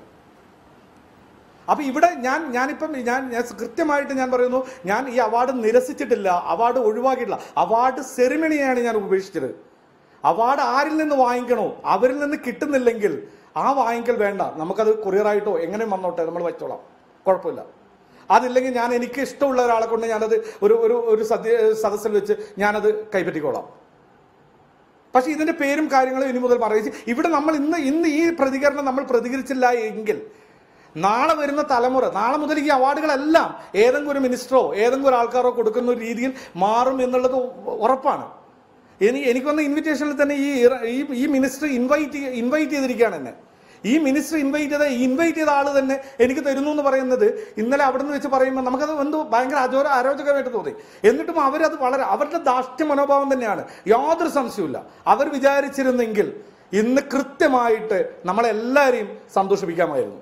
അപ്പൊ ഇവിടെ ഞാൻ ഞാനിപ്പം ഞാൻ ഞാൻ കൃത്യമായിട്ട് ഞാൻ പറയുന്നു ഞാൻ ഈ അവാർഡ് നിരസിച്ചിട്ടില്ല അവാർഡ് ഒഴിവാക്കിയിട്ടില്ല അവാർഡ് സെറിമണിയാണ് ഞാൻ ഉപേക്ഷിച്ചത് അവാർഡ് ആരിൽ നിന്ന് വാങ്ങിക്കണോ അവരിൽ നിന്ന് കിട്ടുന്നില്ലെങ്കിൽ ആ വാങ്ങിക്കൽ വേണ്ട നമുക്കത് കൊറിയറായിട്ടോ എങ്ങനെ വന്നോട്ടെ നമ്മൾ വെച്ചോളാം കുഴപ്പമില്ല അതില്ലെങ്കിൽ ഞാൻ എനിക്ക് ഇഷ്ടമുള്ള ഒരാളെ കൊണ്ട് ഞാനത് ഒരു ഒരു ഒരു സദ്യ സദസ്സിൽ വെച്ച് ഞാനത് കൈപ്പറ്റിക്കോളാം പക്ഷെ ഇതിന്റെ പേരും കാര്യങ്ങളും ഇനി മുതൽ പറയിച്ച് ഇവിടെ നമ്മൾ ഇന്ന് ഇന്ന് ഈ പ്രതികരണം നമ്മൾ പ്രതികരിച്ചില്ല എങ്കിൽ നാളെ വരുന്ന തലമുറ നാളെ മുതൽ ഈ അവാർഡുകളെല്ലാം ഏതെങ്കിലും ഒരു മിനിസ്റ്ററോ ഏതെങ്കിലും ഒരു ആൾക്കാരോ കൊടുക്കുന്ന ഒരു രീതിയിൽ മാറും എന്നുള്ളത് ഉറപ്പാണ് ഇനി എനിക്ക് വന്ന ഇൻവിറ്റേഷനിൽ തന്നെ ഈ ഇറ- ഈ ഈ മിനിസ്റ്റർ ഇൻവൈറ്റ് ഇൻവൈറ്റ് ചെയ്തിരിക്കുകയാണ് എന്നെ ഈ മിനിസ്റ്റർ ഇൻവൈറ്റ് ചെയ്ത ഇൻവൈറ്റ് ചെയ്ത ആള് തന്നെ എനിക്ക് തരുന്നു എന്ന് പറയുന്നത് ഇന്നലെ അവിടെ നിന്ന് വെച്ച് പറയുമ്പോൾ നമുക്കത് എന്തോ ഭയങ്കര അജോര അരോചകമായിട്ട് തോന്നി എന്നിട്ടും അവരത് വളരെ അവരുടെ ദാഷ്ട്യ മനോഭാവം തന്നെയാണ് യാതൊരു സംശയവുമില്ല അവർ വിചാരിച്ചിരുന്നെങ്കിൽ ഇന്ന് കൃത്യമായിട്ട് നമ്മളെല്ലാവരെയും സന്തോഷിപ്പിക്കാമായിരുന്നു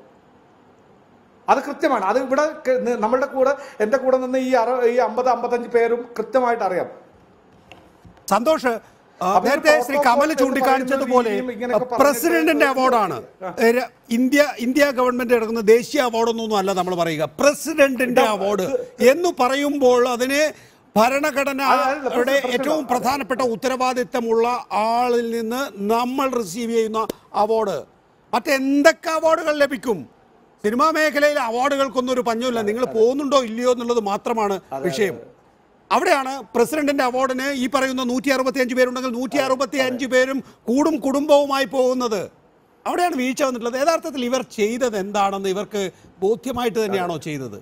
അത് കൃത്യമാണ് അത് ഇവിടെ ക- ന- നമ്മളുടെ കൂടെ എൻ്റെ കൂടെ നിന്ന് ഈ അറ ഈ അമ്പത് അമ്പത്തഞ്ച് പേരും കൃത്യമായിട്ട് അറിയാം സന്തോഷ് ആ, അപ്പൊ ഈ നേരത്തെ ശ്രീ protocol കമൽ എന്ന് ചൂണ്ടിക്കാണിച്ചതുപോലെ പറയുന്ന രീതിയും ഇങ്ങനെയൊക്കെ പറഞ്ഞിട്ട് പ്രസിഡന്റിന്റെ അവാർഡാണ് ഏ, ര- ഇന്ത്യ ഇന്ത്യ ഗവൺമെന്റ് എടുക്കുന്ന ദേശീയ അവാർഡൊന്നും അല്ല നമ്മൾ പറയുക പ്രസിഡന്റിന്റെ അവാർഡ് എന്ന് പറയുമ്പോൾ അതിന് ഭരണഘടനയുടെ പ്രസിഡന്റ് ഏറ്റവും പ്രധാനപ്പെട്ട ഉത്തരവാദിത്തമുള്ള ആളിൽ നിന്ന് നമ്മൾ റിസീവ് ചെയ്യുന്ന അവാർഡ് മറ്റെന്തൊക്കെ അവാർഡുകൾ ലഭിക്കും സിനിമാ മേഖലയിൽ അവാർഡുകൾക്കൊന്നും ഒരു പഞ്ഞമില്ല നിങ്ങൾ പോകുന്നുണ്ടോ ഇല്ലയോ എന്നുള്ളത് മാത്രമാണ് വിഷയം അവിടെയാണ് പ്രസിഡന്റിന്റെ അവാർഡിന് ഈ പറയുന്ന നൂറ്റി അറുപത്തി അഞ്ച് പേരുണ്ടെങ്കിൽ നൂറ്റി അറുപത്തി അഞ്ച് പേരും കൂടും കുടുംബവുമായി പോകുന്നത് അവിടെയാണ് വീഴ്ച വന്നിട്ടുള്ളത് യഥാർത്ഥത്തിൽ ഇവർ ചെയ്തത് എന്താണെന്ന് ഇവർക്ക് ബോധ്യമായിട്ട് തന്നെയാണോ ചെയ്തത്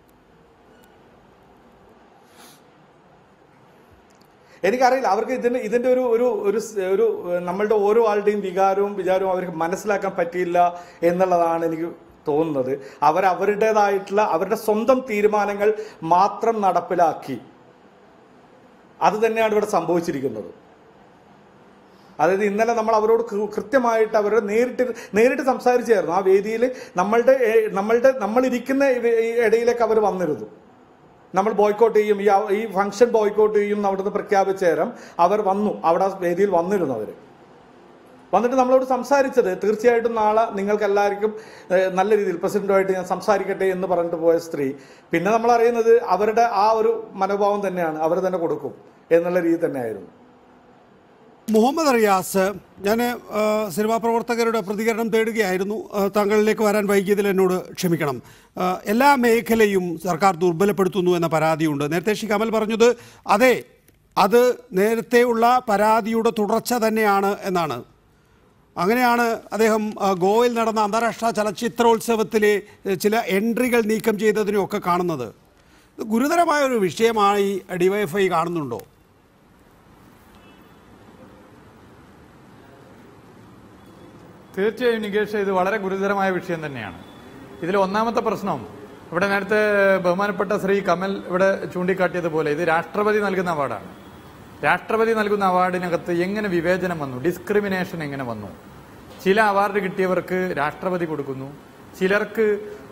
എനിക്കറിയില്ല അവർക്ക് ഇതിന്റെ ഇതിന്റെ ഒരു ഒരു ഒരു സ് ഒരു ഏഹ്, നമ്മളുടെ ഓരോ ആളുടെയും വികാരവും വിചാരവും അവർക്ക് മനസ്സിലാക്കാൻ പറ്റിയില്ല എന്നുള്ളതാണ് എനിക്ക് തോന്നുന്നത് അവർ അവരുടേതായിട്ടുള്ള അവരുടെ സ്വന്തം തീരുമാനങ്ങൾ മാത്രം നടപ്പിലാക്കി അത് തന്നെയാണ് ഇവിടെ സംഭവിച്ചിരിക്കുന്നത് അതായത് ഇന്നലെ നമ്മൾ അവരോട് കൃ- കൃത്യമായിട്ട് അവരോട് നേരിട്ട് നേരിട്ട് സംസാരിച്ചായിരുന്നു ആ വേദിയിൽ നമ്മളുടെ ഏ- നമ്മളുടെ നമ്മളിരിക്കുന്ന ഇവ- ഈ ഇടയിലേക്ക് അവർ വന്നിരുന്നു നമ്മൾ ബോയ്ക്കോട്ട് ചെയ്യും ഈ അവ- ഈ ഫംഗ്ഷൻ ബോയ്ക്കോട്ട് ചെയ്യും എന്ന് അവിടുന്ന് പ്രഖ്യാപിച്ച നേരം അവർ വന്നു അവിടെ ആ വേദിയിൽ വന്നിരുന്നു അവർ വന്നിട്ട് നമ്മളോട് സംസാരിച്ചത് തീർച്ചയായിട്ടും നാളെ നിങ്ങൾക്ക് എല്ലാവർക്കും ഏഹ്, നല്ല രീതിയിൽ പ്രസിഡന്റുമായിട്ട് ഞാൻ സംസാരിക്കട്ടെ എന്ന് പറഞ്ഞിട്ട് പോയ സ്ത്രീ പിന്നെ നമ്മൾ അറിയുന്നത് അവരുടെ ആ ഒരു മനോഭാവം തന്നെയാണ് അവർ തന്നെ കൊടുക്കും എന്നുള്ള രീതി തന്നെയായിരുന്നു മുഹമ്മദ് റിയാസ് ഞാൻ സിനിമാ പ്രവർത്തകരുടെ പ്രതികരണം തേടുകയായിരുന്നു ആ, താങ്കളിലേക്ക് വരാൻ വൈകിയതിൽ എന്നോട് ക്ഷമിക്കണം ആ, എല്ലാ മേഖലയും സർക്കാർ ദുർബലപ്പെടുത്തുന്നു എന്ന പരാതിയുണ്ട് നേരത്തെ ശ്രീ കമൽ പറഞ്ഞത് അതെ അത് നേരത്തെയുള്ള പരാതിയുടെ തുടർച്ച തന്നെയാണ് എന്നാണ് അങ്ങനെയാണ് അദ്ദേഹം ആ, ഗോവയിൽ നടന്ന അന്താരാഷ്ട്ര ചലച്ചിത്രോത്സവത്തിലെ ഏ, ചില എൻട്രികൾ നീക്കം ചെയ്തതിനെയൊക്കെ കാണുന്നത് ഇത് ഗുരുതരമായ ഒരു വിഷയമായി ഡിവൈഎഫ്ഐ കാണുന്നുണ്ടോ തീർച്ചയായും നികേഷ് ഇത് വളരെ ഗുരുതരമായ വിഷയം തന്നെയാണ് ഇതിൽ ഒന്നാമത്തെ പ്രശ്നം ഇവിടെ നേരത്തെ ബഹുമാനപ്പെട്ട ശ്രീ കമൽ ഇവിടെ ചൂണ്ടിക്കാട്ടിയതുപോലെ ഇത് രാഷ്ട്രപതി നൽകുന്ന അവാർഡാണ് രാഷ്ട്രപതി നൽകുന്ന അവാർഡിനകത്ത് എങ്ങനെ വിവേചനം വന്നു ഡിസ്ക്രിമിനേഷൻ എങ്ങനെ വന്നു ചില അവാർഡ് കിട്ടിയവർക്ക് രാഷ്ട്രപതി കൊടുക്കുന്നു ചിലർക്ക്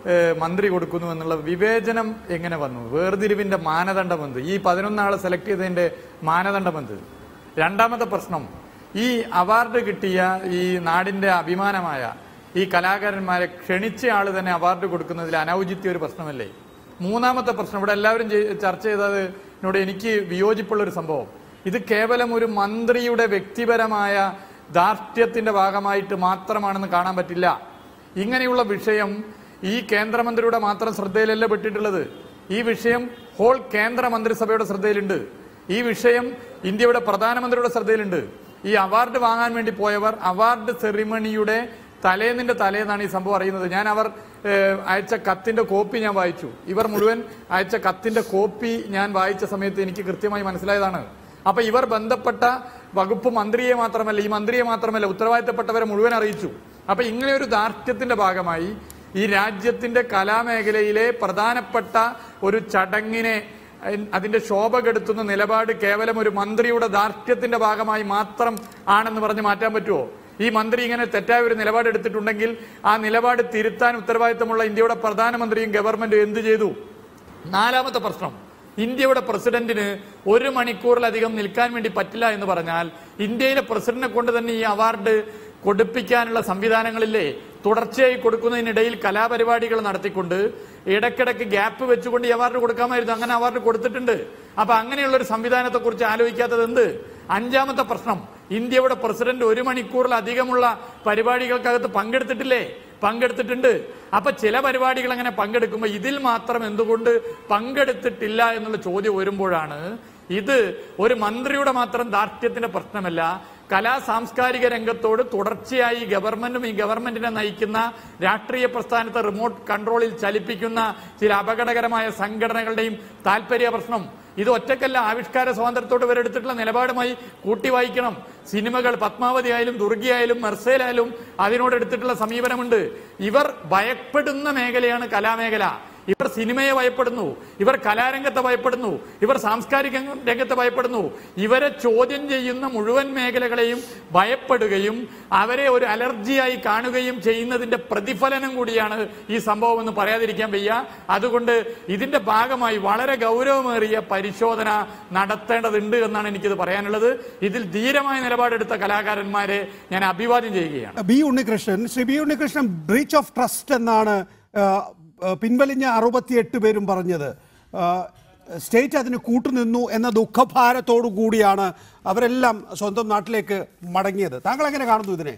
ഏഹ്, മന്ത്രി കൊടുക്കുന്നു എന്നുള്ള വിവേചനം എങ്ങനെ വന്നു വേർതിരിവിന്റെ മാനദണ്ഡം എന്ത് ഈ പതിനൊന്നാളെ സെലക്ട് ചെയ്തതിന്റെ മാനദണ്ഡം എന്ത് രണ്ടാമത്തെ പ്രശ്നം ഈ അവാർഡ് കിട്ടിയ ഈ നാടിന്റെ അഭിമാനമായ ഈ കലാകാരന്മാരെ ക്ഷണിച്ച ആള് തന്നെ അവാർഡ് കൊടുക്കുന്നതിൽ അനൗചിത്യ ഒരു പ്രശ്നമല്ലേ മൂന്നാമത്തെ പ്രശ്നം ഇവിടെ എല്ലാവരും ചെയ്- ചർച്ച ചെയ്തതിനോട് എനിക്ക് വിയോജിപ്പുള്ള ഒരു സംഭവം ഇത് കേവലം ഒരു മന്ത്രിയുടെ വ്യക്തിപരമായ ധാർഷ്ട്യത്തിന്റെ ഭാഗമായിട്ട് മാത്രമാണെന്ന് കാണാൻ പറ്റില്ല ഇങ്ങനെയുള്ള വിഷയം ഈ കേന്ദ്രമന്ത്രിയുടെ മാത്രം ശ്രദ്ധയിലല്ല പെട്ടിട്ടുള്ളത് ഈ വിഷയം ഹോൾ കേന്ദ്ര മന്ത്രിസഭയുടെ ശ്രദ്ധയിലുണ്ട് ഈ വിഷയം ഇന്ത്യയുടെ പ്രധാനമന്ത്രിയുടെ ശ്രദ്ധയിലുണ്ട് ഈ അവാർഡ് വാങ്ങാൻ വേണ്ടി പോയവർ അവാർഡ് സെറിമണിയുടെ തലേന്നിന്റെ തലേന്നാണ് ഈ സംഭവം അറിയുന്നത് ഞാൻ അവർ ഏഹ്, അയച്ച കത്തിന്റെ കോപ്പി ഞാൻ വായിച്ചു ഇവർ മുഴുവൻ അയച്ച കത്തിന്റെ കോപ്പി ഞാൻ വായിച്ച സമയത്ത് എനിക്ക് കൃത്യമായി മനസ്സിലായതാണ് അപ്പൊ ഇവർ ബന്ധപ്പെട്ട വകുപ്പ് മന്ത്രിയെ മാത്രമല്ല ഈ മന്ത്രിയെ മാത്രമല്ല ഉത്തരവാദിത്തപ്പെട്ടവരെ മുഴുവൻ അറിയിച്ചു അപ്പൊ ഇങ്ങനെ ഒരു ധാർഷ്ട്യത്തിന്റെ ഭാഗമായി ഈ രാജ്യത്തിന്റെ കലാമേഖലയിലെ പ്രധാനപ്പെട്ട ഒരു ചടങ്ങിനെ അയ്- അതിന്റെ ശോഭ കെടുത്തുന്ന നിലപാട് കേവലം ഒരു മന്ത്രിയുടെ ധാർഷ്ട്യത്തിന്റെ ഭാഗമായി മാത്രം ആണെന്ന് പറഞ്ഞ് മാറ്റാൻ പറ്റുമോ ഈ മന്ത്രി ഇങ്ങനെ തെറ്റായ ഒരു നിലപാട് എടുത്തിട്ടുണ്ടെങ്കിൽ ആ നിലപാട് തിരുത്താൻ ഉത്തരവാദിത്തമുള്ള ഇന്ത്യയുടെ പ്രധാനമന്ത്രിയും ഗവൺമെന്റും എന്ത് ചെയ്തു നാലാമത്തെ പ്രശ്നം ഇന്ത്യയുടെ പ്രസിഡന്റിന് ഒരു മണിക്കൂറിലധികം നിൽക്കാൻ വേണ്ടി പറ്റില്ല എന്ന് പറഞ്ഞാൽ ഇന്ത്യയിലെ പ്രസിഡന്റിനെ കൊണ്ട് തന്നെ ഈ അവാർഡ് കൊടുപ്പിക്കാനുള്ള സംവിധാനങ്ങളില്ലേ തുടർച്ചയായി കൊടുക്കുന്നതിനിടയിൽ കലാപരിപാടികൾ നടത്തിക്കൊണ്ട് ഇടയ്ക്കിടയ്ക്ക് ഗ്യാപ്പ് വെച്ചുകൊണ്ട് ഈ അവാർഡ് കൊടുക്കാമായിരുന്നു അങ്ങനെ അവാർഡ് കൊടുത്തിട്ടുണ്ട് അപ്പൊ അങ്ങനെയുള്ള ഒരു സംവിധാനത്തെ കുറിച്ച് ആലോചിക്കാത്തത് എന്ത് അഞ്ചാമത്തെ പ്രശ്നം ഇന്ത്യയുടെ പ്രസിഡന്റ് ഒരു മണിക്കൂറിലധികമുള്ള പരിപാടികൾക്കകത്ത് പങ്കെടുത്തിട്ടില്ലേ പങ്കെടുത്തിട്ടുണ്ട് അപ്പൊ ചില പരിപാടികൾ അങ്ങനെ പങ്കെടുക്കുമ്പോൾ ഇതിൽ മാത്രം എന്തുകൊണ്ട് പങ്കെടുത്തിട്ടില്ല എന്നുള്ള ചോദ്യം വരുമ്പോഴാണ് ഇത് ഒരു മന്ത്രിയുടെ മാത്രം ദാർഢ്യത്തിന്റെ പ്രശ്നമല്ല കലാ സാംസ്കാരിക രംഗത്തോട് തുടർച്ചയായി ഗവൺമെന്റും ഈ ഗവൺമെന്റിനെ നയിക്കുന്ന രാഷ്ട്രീയ പ്രസ്ഥാനത്തെ റിമോട്ട് കൺട്രോളിൽ ചലിപ്പിക്കുന്ന ചില അപകടകരമായ സംഘടനകളുടെയും താല്പര്യ പ്രശ്നം ഇത് ഒറ്റക്കല്ല ആവിഷ്കാര സ്വാതന്ത്ര്യത്തോട് ഇവരെടുത്തിട്ടുള്ള നിലപാടുമായി കൂട്ടി വായിക്കണം സിനിമകൾ പത്മാവതി ആയാലും ദുർഗിയായാലും മെർസേലായാലും അതിനോട് എടുത്തിട്ടുള്ള സമീപനമുണ്ട് ഇവർ ഭയപ്പെടുന്ന മേഖലയാണ് കലാമേഖല ഇവർ സിനിമയെ ഭയപ്പെടുന്നു ഇവർ കലാരംഗത്തെ ഭയപ്പെടുന്നു ഇവർ സാംസ്കാരിക രംഗത്തെ ഭയപ്പെടുന്നു ഇവരെ ചോദ്യം ചെയ്യുന്ന മുഴുവൻ മേഖലകളെയും ഭയപ്പെടുകയും അവരെ ഒരു അലർജിയായി കാണുകയും ചെയ്യുന്നതിന്റെ പ്രതിഫലനം കൂടിയാണ് ഈ സംഭവം എന്ന് പറയാതിരിക്കാൻ വയ്യ അതുകൊണ്ട് ഇതിന്റെ ഭാഗമായി വളരെ ഗൗരവമേറിയ പരിശോധന നടത്തേണ്ടതുണ്ട് എന്നാണ് എനിക്കിത് പറയാനുള്ളത് ഇതിൽ ധീരമായ നിലപാടെടുത്ത കലാകാരന്മാരെ ഞാൻ അഭിവാദ്യം ചെയ്യുകയാണ് B Unnikrishnan Shri B Unnikrishnan breach of trust എന്നാണ് ആ, ആ, പിൻവലിഞ്ഞ അറുപത്തിയെട്ട് പേരും പറഞ്ഞത് ആ, സ്റ്റേറ്റ് അതിന് കൂട്ടുനിന്നു എന്ന ദുഃഖഭാരത്തോടു കൂടിയാണ് അവരെല്ലാം സ്വന്തം നാട്ടിലേക്ക് മടങ്ങിയത് താങ്കൾ എങ്ങനെ കാണുന്നു ഇതിനെ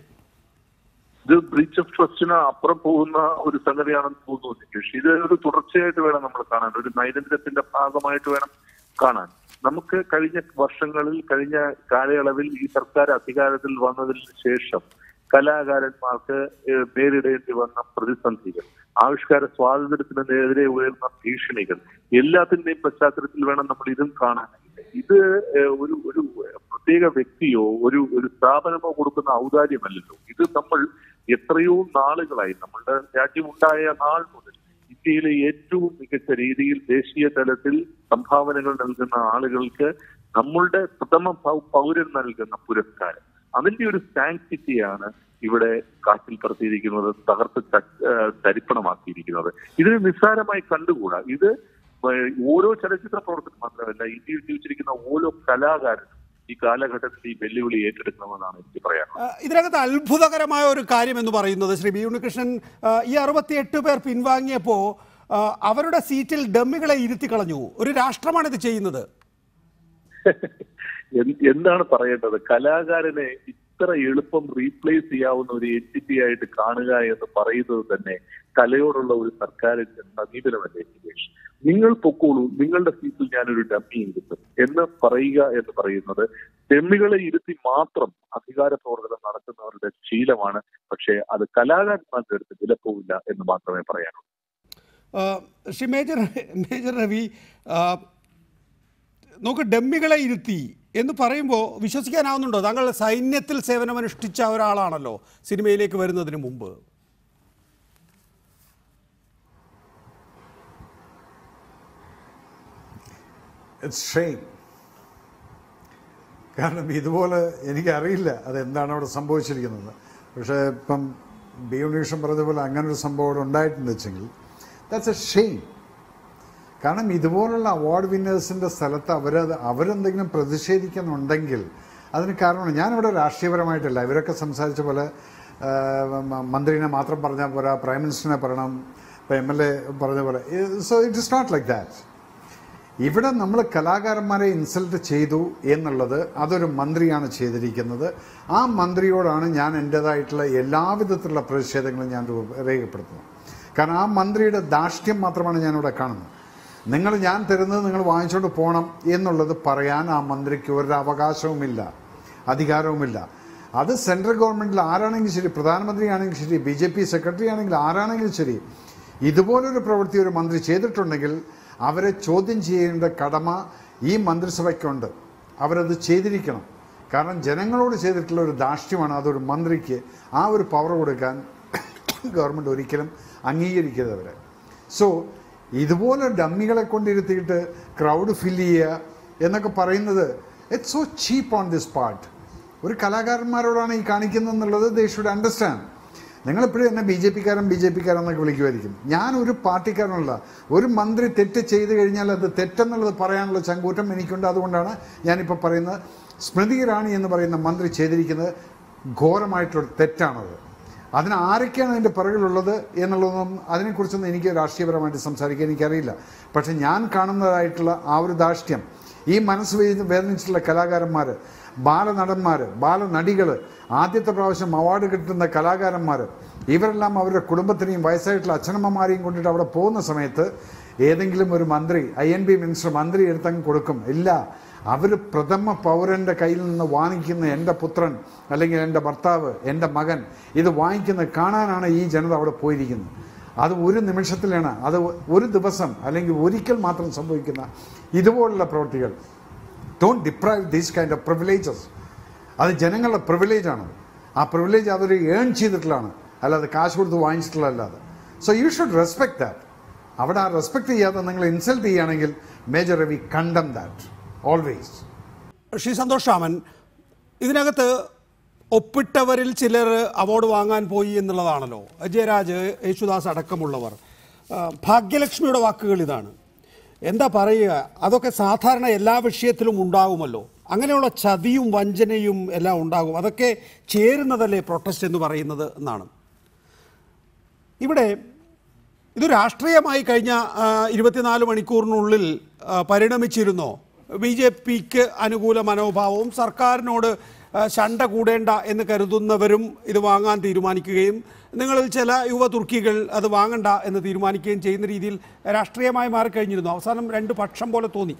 ഇത് ബ്രീച്ച് ഓഫ് ട്രസ്റ്റിന് അപ്പുറം പോകുന്ന ഒരു സംഗതിയാണെന്ന് തോന്നുന്നു നികേഷ് ഇത് ഒരു തുടർച്ചയായിട്ട് വേണം നമ്മൾ കാണാൻ ഒരു നൈരന്തര്യത്തിന്റെ ഭാഗമായിട്ട് വേണം കാണാൻ നമുക്ക് കഴിഞ്ഞ വർഷങ്ങളിൽ കഴിഞ്ഞ കാലയളവിൽ ഈ സർക്കാർ അധികാരത്തിൽ വന്നതിന് ശേഷം കലാകാരന്മാർക്ക് ഏഹ്, നേരിടേണ്ടി വന്ന പ്രതിസന്ധികൾ ആവിഷ്കാര സ്വാതന്ത്ര്യത്തിനെതിരെ ഉയർന്ന ഭീഷണികൾ എല്ലാത്തിന്റെയും പശ്ചാത്തലത്തിൽ വേണം നമ്മൾ ഇതും കാണാൻ ഇത് ഏഹ്, ഒരു ഒരു പ്രത്യേക വ്യക്തിയോ ഒരു ഒരു സ്ഥാപനമോ കൊടുക്കുന്ന ഔദാര്യമല്ലല്ലോ ഇത് നമ്മൾ എത്രയോ നാളുകളായി നമ്മളുടെ രാജ്യമുണ്ടായ നാൾ മുതൽ ഇന്ത്യയിലെ ഏറ്റവും മികച്ച രീതിയിൽ ദേശീയ തലത്തിൽ സംഭാവനകൾ നൽകുന്ന ആളുകൾക്ക് നമ്മളുടെ പ്രഥമ പൗ- പൗരൻ നൽകുന്ന പുരസ്കാരം അതിന്റെ ഒരു സാങ്ക്ടിറ്റിയാണ് ഇവിടെ കാറ്റിൽ പറത്തിയിരിക്കുന്നത് തകർത്ത് ത- ഏഹ് തരിപ്പണമാക്കിയിരിക്കുന്നത് ഇതിന് നിസ്സാരമായി കണ്ടുകൂടാ ഇത് ഏഹ് ഓരോ ചലച്ചിത്ര പ്രവർത്തനം മാത്രമല്ല ഇന്ത്യയിൽ ജീവിച്ചിരിക്കുന്ന ഓരോ കലാകാരനും ഈ കാലഘട്ടത്തിൽ ഈ വെല്ലുവിളി ഏറ്റെടുക്കണമെന്നാണ് എനിക്ക് പറയാനുള്ളത് ആ, ഇതിനകത്ത് അത്ഭുതകരമായ ഒരു കാര്യം എന്ന് പറയുന്നത് ശ്രീ ബി ഉണ്ണികൃഷ്ണൻ ആ, ഈ അറുപത്തിയെട്ട് പേർ പിൻവാങ്ങിയപ്പോൾ ആ, അവരുടെ സീറ്റിൽ ഡമ്മികളെ ഇരുത്തി കളഞ്ഞു ഒരു രാഷ്ട്രമാണ് ഇത് ചെയ്യുന്നത് എന്ത്- എന്താണ് പറയേണ്ടത് കലാകാരനെ ഇത്ര എളുപ്പം റീപ്ലേസ് ചെയ്യാവുന്ന ഒരു എൻറ്റിറ്റി ആയിട്ട് കാണുക എന്ന് പറയുന്നത് തന്നെ കലയോടുള്ള ഒരു സർക്കാരിന്റെ സമീപനമല്ലേ നികേഷ് നിങ്ങൾ പൊക്കോളൂ നിങ്ങളുടെ സീറ്റിൽ ഞാനൊരു ഡമ്മി ഇരുത്തും എന്ന് പറയുക എന്ന് പറയുന്നത് ഡമ്മികളെ ഇരുത്തി മാത്രം അധികാര പ്രവർത്തനം നടത്തുന്നവരുടെ ശീലമാണ് പക്ഷേ അത് കലാകാരന്മാരുടെ അടുത്ത് വിലപ്പോവില്ല എന്ന് മാത്രമേ പറയാനുള്ളൂ ആ, ശ്രീ മേജർ മേജർ രവി ആ, നോക്ക് ഡമ്മികളെ ഇരുത്തി എന്ന് പറയുമ്പോൾ വിശ്വസിക്കാനാവുന്നുണ്ടോ താങ്കൾ സൈന്യത്തിൽ സേവനമനുഷ്ഠിച്ച ഒരാളാണല്ലോ സിനിമയിലേക്ക് വരുന്നതിന് മുമ്പ് ഇറ്റ്സ് ഷെയിം കാരണം ഇതുപോലെ എനിക്കറിയില്ല അതെന്താണ് അവിടെ സംഭവിച്ചിരിക്കുന്നത് പക്ഷേ ഇപ്പം ബി ഉണ്ണീഷൻ പറഞ്ഞതുപോലെ അങ്ങനെ ഒരു സംഭവം അവിടെ ഉണ്ടായിട്ടുണ്ട് വെച്ചെങ്കിൽ ദാറ്റ്സ് എ ഷെയിം കാരണം ഇതുപോലുള്ള അവാർഡ് വിന്നേഴ്സിൻ്റെ സ്ഥലത്ത് അവർ അവരെന്തെങ്കിലും പ്രതിഷേധിക്കുന്നുണ്ടെങ്കിൽ അതിന് കാരണമാണ് ഞാനിവിടെ രാഷ്ട്രീയപരമായിട്ടല്ല ഇവരൊക്കെ സംസാരിച്ച പോലെ ആ, മ- മന്ത്രിനെ മാത്രം പറഞ്ഞാൽ പോരാ പ്രൈം മിനിസ്റ്ററിനെ പറയണം ഇപ്പോൾ എം എൽ എ പറഞ്ഞ പോലെ so it is not like that ഇവിടെ നമ്മൾ കലാകാരന്മാരെ ഇൻസൾട്ട് ചെയ്തു എന്നുള്ളത് അതൊരു മന്ത്രിയാണ് ചെയ്തിരിക്കുന്നത് ആ മന്ത്രിയോടാണ് ഞാൻ എൻ്റേതായിട്ടുള്ള എല്ലാവിധത്തിലുള്ള പ്രതിഷേധങ്ങളും ഞാൻ രൂപ- രേഖപ്പെടുത്തുന്നത് കാരണം ആ മന്ത്രിയുടെ ധാർഷ്ട്യം മാത്രമാണ് ഞാനിവിടെ കാണുന്നത് നിങ്ങൾ ഞാൻ തരുന്നത് നിങ്ങൾ വാങ്ങിച്ചുകൊണ്ട് പോകണം എന്നുള്ളത് പറയാൻ ആ മന്ത്രിക്ക് ഒരു അവകാശവുമില്ല അധികാരവുമില്ല അത് സെൻട്രൽ ഗവൺമെൻറ്റിൽ ആരാണെങ്കിലും ശരി പ്രധാനമന്ത്രിയാണെങ്കിലും ശരി ബി ജെ പി സെക്രട്ടറി ആണെങ്കിലും ആരാണെങ്കിലും ശരി ഇതുപോലൊരു പ്രവൃത്തി ഒരു മന്ത്രി ചെയ്തിട്ടുണ്ടെങ്കിൽ അവരെ ചോദ്യം ചെയ്യേണ്ട കടമ ഈ മന്ത്രിസഭയ്ക്കുണ്ട് അവരത് ചെയ്തിരിക്കണം കാരണം ജനങ്ങളോട് ചെയ്തിട്ടുള്ള ഒരു ധാർഷ്ട്യമാണ് അതൊരു മന്ത്രിക്ക് ആ ഒരു പവർ കൊടുക്കാൻ ഗവൺമെൻറ് ഒരിക്കലും അംഗീകരിക്കരുത് അവരെ സോ ഇതുപോലെ ഡമ്മികളെ കൊണ്ടിരുത്തിയിട്ട് ക്രൗഡ് ഫില്ല് ചെയ്യുക എന്നൊക്കെ പറയുന്നത് it's so cheap on this part ഒരു കലാകാരന്മാരോടാണ് ഈ കാണിക്കുന്നത് എന്നുള്ളത് ദേ ഷുഡ് അണ്ടർസ്റ്റാൻഡ് നിങ്ങളെപ്പോഴും എന്നെ ബി ജെ പിക്കാരൻ ബി ജെ പിക്കാരൻ എന്നൊക്കെ വിളിക്കുമായിരിക്കും ഞാൻ ഒരു പാർട്ടിക്കാരനല്ല ഒരു മന്ത്രി തെറ്റ് ചെയ്തു കഴിഞ്ഞാൽ അത് തെറ്റെന്നുള്ളത് പറയാനുള്ള ചങ്കൂറ്റം എനിക്കുണ്ട് അതുകൊണ്ടാണ് ഞാനിപ്പോൾ പറയുന്നത് സ്മൃതി ഇറാണി എന്ന് പറയുന്ന മന്ത്രി ചെയ്തിരിക്കുന്നത് ഘോരമായിട്ടൊരു തെറ്റാണത് അതിന് ആരൊക്കെയാണ് അതിൻ്റെ പിറകിലുള്ളത് എന്നുള്ളതൊന്നും അതിനെക്കുറിച്ചൊന്നും എനിക്ക് രാഷ്ട്രീയപരമായിട്ട് സംസാരിക്കാൻ എനിക്കറിയില്ല പക്ഷെ ഞാൻ കാണുന്നതായിട്ടുള്ള ആ ഒരു ധാർഷ്ട്യം ഈ മനസ്സ് വേദ- വേദനിച്ചിട്ടുള്ള കലാകാരന്മാർ ബാലനടന്മാർ ബാലനടികൾ ആദ്യത്തെ പ്രാവശ്യം അവാർഡ് കിട്ടുന്ന കലാകാരന്മാർ ഇവരെല്ലാം അവരുടെ കുടുംബത്തിനെയും വയസ്സായിട്ടുള്ള അച്ഛനമ്മമാരെയും കൊണ്ടിട്ട് അവിടെ പോകുന്ന സമയത്ത് ഏതെങ്കിലും ഒരു മന്ത്രി ഐ എൻ ബി മിനിസ്റ്റർ മന്ത്രി എടുത്തങ്ങ് കൊടുക്കും ഇല്ല അവർ പ്രഥമ പൗരൻ്റെ കയ്യിൽ നിന്ന് വാങ്ങിക്കുന്ന എൻ്റെ പുത്രൻ അല്ലെങ്കിൽ എൻ്റെ ഭർത്താവ് എൻ്റെ മകൻ ഇത് വാങ്ങിക്കുന്നത് കാണാനാണ് ഈ ജനത അവിടെ പോയിരിക്കുന്നത് അത് ഒരു നിമിഷത്തിലാണ് അത് ഒരു ദിവസം അല്ലെങ്കിൽ ഒരിക്കൽ മാത്രം സംഭവിക്കുന്ന ഇതുപോലുള്ള പ്രവൃത്തികൾ don't deprive these kind of privileges അത് ജനങ്ങളുടെ പ്രിവിലേജാണ് ആ പ്രിവിലേജ് അതൊരു ഏൺ ചെയ്തിട്ടുള്ളതാണ് അല്ലാതെ കാശ് കൊടുത്ത് വാങ്ങിച്ചിട്ടുള്ളതല്ലാതെ so you should respect that അവിടെ ആ റെസ്പെക്ട് ചെയ്യാതെ നിങ്ങൾ ഇൻസൾട്ട് ചെയ്യുകയാണെങ്കിൽ major Ravi condemn that always Shri Santhosh Raman ഇതിനകത്ത് ഒപ്പിട്ടവരിൽ ചിലർ അവാർഡ് വാങ്ങാൻ പോയി എന്നുള്ളതാണല്ലോ ജയരാജ് യേശുദാസ് അടക്കമുള്ളവർ ആ, ഭാഗ്യലക്ഷ്മിയുടെ വാക്കുകൾ ഇതാണ് എന്താ പറയുക അതൊക്കെ സാധാരണ എല്ലാ വിഷയത്തിലും ഉണ്ടാകുമല്ലോ അങ്ങനെയുള്ള ചതിയും വഞ്ചനയും എല്ലാം ഉണ്ടാകും അതൊക്കെ ചേരുന്നതല്ലേ പ്രൊട്ടസ്റ്റ് എന്ന് പറയുന്നത് എന്നാണ് ഇവിടെ ഇത് രാഷ്ട്രീയമായി കഴിഞ്ഞ ആ, ഇരുപത്തിനാല് മണിക്കൂറിനുള്ളിൽ ആ, പരിണമിച്ചിരുന്നോ ബി ജെ പിക്ക് അനുകൂല മനോഭാവവും സർക്കാരിനോട് ആ, ശണ്ട കൂടേണ്ട എന്ന് കരുതുന്നവരും ഇത് വാങ്ങാൻ തീരുമാനിക്കുകയും നിങ്ങളിൽ ചില യുവ തുർക്കികൾ അത് വാങ്ങണ്ട എന്ന് തീരുമാനിക്കുകയും ചെയ്യുന്ന രീതിയിൽ രാഷ്ട്രീയമായി മാറിക്കഴിഞ്ഞിരുന്നു അവസാനം രണ്ട് പക്ഷം പോലെ തോന്നി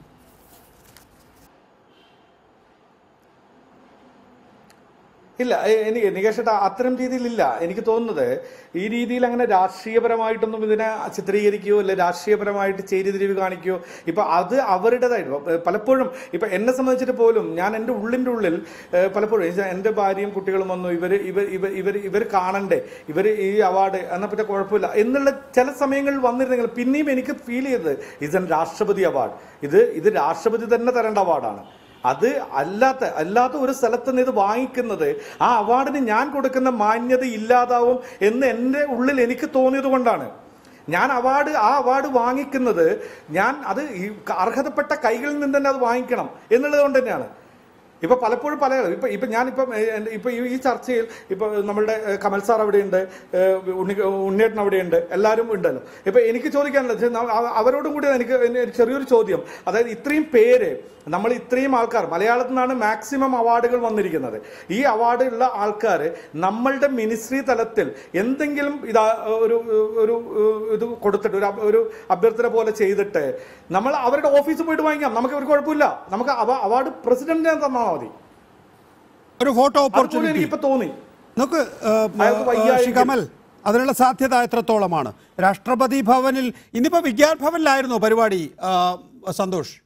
ഇല്ല എ- എനിക്ക് നികേഷ് ഏട്ടാ അത്തരം രീതിയിലില്ല എനിക്ക് തോന്നുന്നത് ഈ രീതിയിൽ അങ്ങനെ രാഷ്ട്രീയപരമായിട്ടൊന്നും ഇതിനെ ചിത്രീകരിക്കുകയോ അല്ലെ രാഷ്ട്രീയപരമായിട്ട് ചേരിതിരിവ് കാണിക്കുകയോ ഇപ്പൊ അത് അവരുടേതായിട്ട് ഇപ്പൊ പലപ്പോഴും ഇപ്പൊ എന്നെ സംബന്ധിച്ചിട്ട് പോലും ഞാൻ എൻ്റെ ഉള്ളിൻ്റെ ഉള്ളിൽ ഏഹ്, പലപ്പോഴും ഇത് എൻ്റെ ഭാര്യയും കുട്ടികളും വന്നു ഇവർ ഇവർ ഇവർ ഇവർ ഇവർ കാണണ്ടേ ഇവർ ഈ അവാർഡ് എന്നാൽ പറ്റ കുഴപ്പമില്ല എന്നുള്ള ചില സമയങ്ങളിൽ വന്നിരുന്നെങ്കിൽ പിന്നെയും എനിക്ക് ഫീൽ ചെയ്തത് ഇത് രാഷ്ട്രപതി അവാർഡ് ഇത് ഇത് രാഷ്ട്രപതി തന്നെ തരേണ്ട അവാർഡാണ് അത് അല്ലാത്ത അല്ലാത്ത ഒരു സ്ഥലത്ത് നിന്ന് ഇത് വാങ്ങിക്കുന്നത് ആ അവാർഡിന് ഞാൻ കൊടുക്കുന്ന മാന്യത ഇല്ലാതാവും എന്ന് എൻ്റെ ഉള്ളിൽ എനിക്ക് തോന്നിയത് കൊണ്ടാണ് ഞാൻ അവാർഡ് ആ അവാർഡ് വാങ്ങിക്കുന്നത് ഞാൻ അത് ഈ അർഹതപ്പെട്ട കൈകളിൽ നിന്ന് തന്നെ അത് വാങ്ങിക്കണം എന്നുള്ളത് കൊണ്ട് തന്നെയാണ് ഇപ്പൊ പലപ്പോഴും പല ഇപ്പൊ ഇപ്പൊ ഞാനിപ്പം ഏഹ്, എൻ്റെ- ഇപ്പൊ ഈ- ഈ ചർച്ചയിൽ ഇപ്പൊ നമ്മളുടെ ഏഹ്, കമൽ സാർ അവിടെയുണ്ട് ഏഹ്, ഉണ്ണി ഉണ്ണിയേട്ടൻ അവിടെയുണ്ട് എല്ലാവരും ഉണ്ടല്ലോ ഇപ്പൊ എനിക്ക് ചോദിക്കാനുള്ളത് ചെ- ന- അവ- അവരോടും കൂടി എനിക്ക് എന്നെ ഒരു ചെറിയൊരു ചോദ്യം അതായത് ഇത്രയും പേര് നമ്മൾ ഇത്രയും ആൾക്കാർ മലയാളത്തിൽ നിന്നാണ് മാക്സിമം അവാർഡുകൾ വന്നിരിക്കുന്നത് ഈ അവാർഡ് ഉള്ള ആൾക്കാർ നമ്മളുടെ മിനിസ്ട്രി തലത്തിൽ എന്തെങ്കിലും ഇതാ ഒരു ഒരു ഇത് കൊടുത്തിട്ട് ഒരു അഭ- ഒരു അഭ്യർത്ഥന പോലെ ചെയ്തിട്ട് നമ്മൾ അവരുടെ ഓഫീസിൽ പോയിട്ട് വാങ്ങിക്കാം നമുക്ക് ഒരു കുഴപ്പമില്ല നമുക്ക് അവ- അവാർഡ് പ്രസിഡന്റിനെ തന്നാൽ മതി ഒരു ഫോട്ടോ അതുപോലെ ഓപ്പർച്യൂണിറ്റി എനിക്കിപ്പോ തോന്നി നമുക്ക് ഏഹ്, അയാൾക്ക് ഏഹ്, വയ്യായെങ്കിൽ- ശ്രീ കമൽ അതിനുള്ള സാധ്യത എത്രത്തോളമാണ് രാഷ്ട്രപതി ഭവനിൽ ഇന്നിപ്പോ വിജ്ഞാൻ ഭവനിലായിരുന്നു പരിപാടി ആ, സന്തോഷ്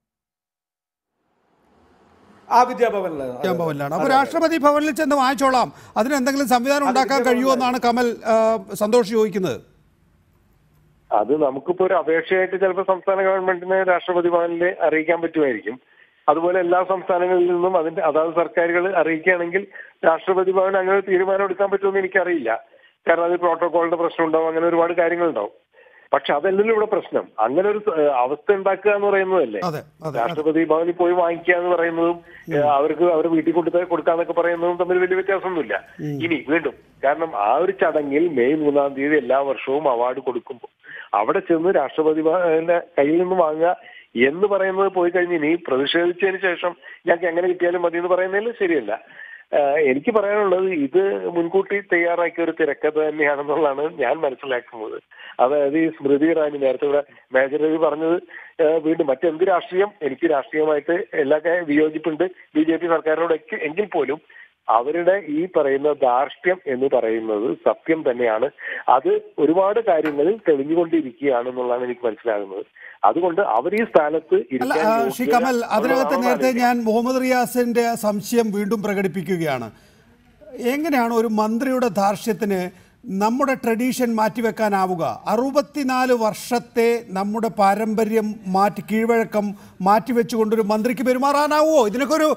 ആ വിദ്യാഭവനിൽ വിജ്ഞാൻ ഭവനിലാണ് അപ്പോൾ രാഷ്ട്രപതി ഭവനിൽ ചെന്ന് വാങ്ങിച്ചോളാം അതിന് എന്തെങ്കിലും സംവിധാനം ഉണ്ടാക്കാൻ കഴിയുമോ എന്നാണ് കമൽ ആ, സന്തോഷ് ചോദിക്കുന്നത് അത് നമുക്കിപ്പോ ഒരു അപേക്ഷയായിട്ട് ചിലപ്പോൾ സംസ്ഥാന ഗവൺമെന്റിനെ രാഷ്ട്രപതി ഭവനിൽ അറിയിക്കാൻ പറ്റുമായിരിക്കും അതുപോലെ എല്ലാ സംസ്ഥാനങ്ങളിൽ നിന്നും അതിന്റെ അതാത് സർക്കാരുകൾ അറിയിക്കുകയാണെങ്കിൽ രാഷ്ട്രപതി ഭവൻ അങ്ങനെ ഒരു തീരുമാനം എടുക്കാൻ പറ്റുമെന്ന് എനിക്കറിയില്ല കാരണം അത് പ്രോട്ടോകോളിന്റെ പ്രശ്നം ഉണ്ടാവും അങ്ങനെ ഒരുപാട് കാര്യങ്ങളുണ്ടാവും പക്ഷെ അതല്ലല്ലോ ഇവിടെ പ്രശ്നം അങ്ങനെ ഒരു ഏഹ്, അവസ്ഥ ഉണ്ടാക്കുക എന്ന് പറയുന്നതല്ലേ അതെ അതെ രാഷ്ട്രപതി ഭവനിൽ പോയി വാങ്ങിക്കുക എന്ന് പറയുന്നതും ഏഹ്, അവർക്ക് അവർ വീട്ടിൽ കൊണ്ടു കൊടുക്കാന്നൊക്കെ പറയുന്നതും തമ്മിൽ വലിയ വ്യത്യാസമൊന്നുമില്ല ഇനി വീണ്ടും കാരണം ആ ഒരു ചടങ്ങിൽ മെയ് മൂന്നാം തീയതി എല്ലാ വർഷവും അവാർഡ് കൊടുക്കുമ്പോൾ അവിടെ ചെന്ന് രാഷ്ട്രപതി ഭവന്റെ കയ്യിൽ നിന്ന് വാങ്ങുക എന്ന് പറയുന്നത് പോയി കഴിഞ്ഞ് ഇനി പ്രതിഷേധിച്ചതിന് ശേഷം ഞങ്ങൾക്ക് എങ്ങനെ കിട്ടിയാലും മതി എന്ന് പറയുന്നതിൽ ശരിയല്ല ആഹ് എനിക്ക് പറയാനുള്ളത് ഇത് മുൻകൂട്ടി തയ്യാറാക്കിയ ഒരു തിരക്കഥ തന്നെയാണെന്നുള്ളതാണ് ഞാൻ മനസ്സിലാക്കുന്നത് അതായത് ഈ സ്മൃതി ഇറാനി നേരത്തെ ഇവിടെ മേജർ രവി പറഞ്ഞത് ആഹ് വീണ്ടും മറ്റെന്ത് രാഷ്ട്രീയം എനിക്ക് രാഷ്ട്രീയമായിട്ട് എല്ലാ കാര്യം വിയോജിപ്പുണ്ട് ബി ജെ പി സർക്കാരിനോടൊക്കെ എങ്കിൽ പോലും അവരുടെ ഈ പറയുന്ന ധാർഷ്ട്യം എന്ന് പറയുന്നത് സത്യം തന്നെയാണ് അത് ഒരുപാട് കാര്യങ്ങളിൽ തെളിഞ്ഞുകൊണ്ടിരിക്കുകയാണെന്നുള്ളതാണ് എനിക്ക് മനസ്സിലാകുന്നത് അതുകൊണ്ട് അവർ ഈ സ്ഥാനത്ത് അല്ല ഇരിക്കാൻ ആ, ശ്രീ യോഗ്യത കമൽ അതിനകത്ത് ഉള്ളതാണോ നേരത്തെ എന്ന് ഞാൻ മുഹമ്മദ് റിയാസിന്റെ സംശയം വീണ്ടും പ്രകടിപ്പിക്കുകയാണ് എങ്ങനെയാണ് ഒരു മന്ത്രിയുടെ ധാർഷ്ട്യത്തിന് നമ്മുടെ ട്രഡീഷൻ മാറ്റിവെക്കാനാവുക അറുപത്തിനാല് വർഷത്തെ നമ്മുടെ പാരമ്പര്യം മാറ്റി കീഴ്വഴക്കം മാറ്റിവെച്ചുകൊണ്ടൊരു മന്ത്രിക്ക് പെരുമാറാനാവുമോ ഇതിനൊക്കെ ഒരു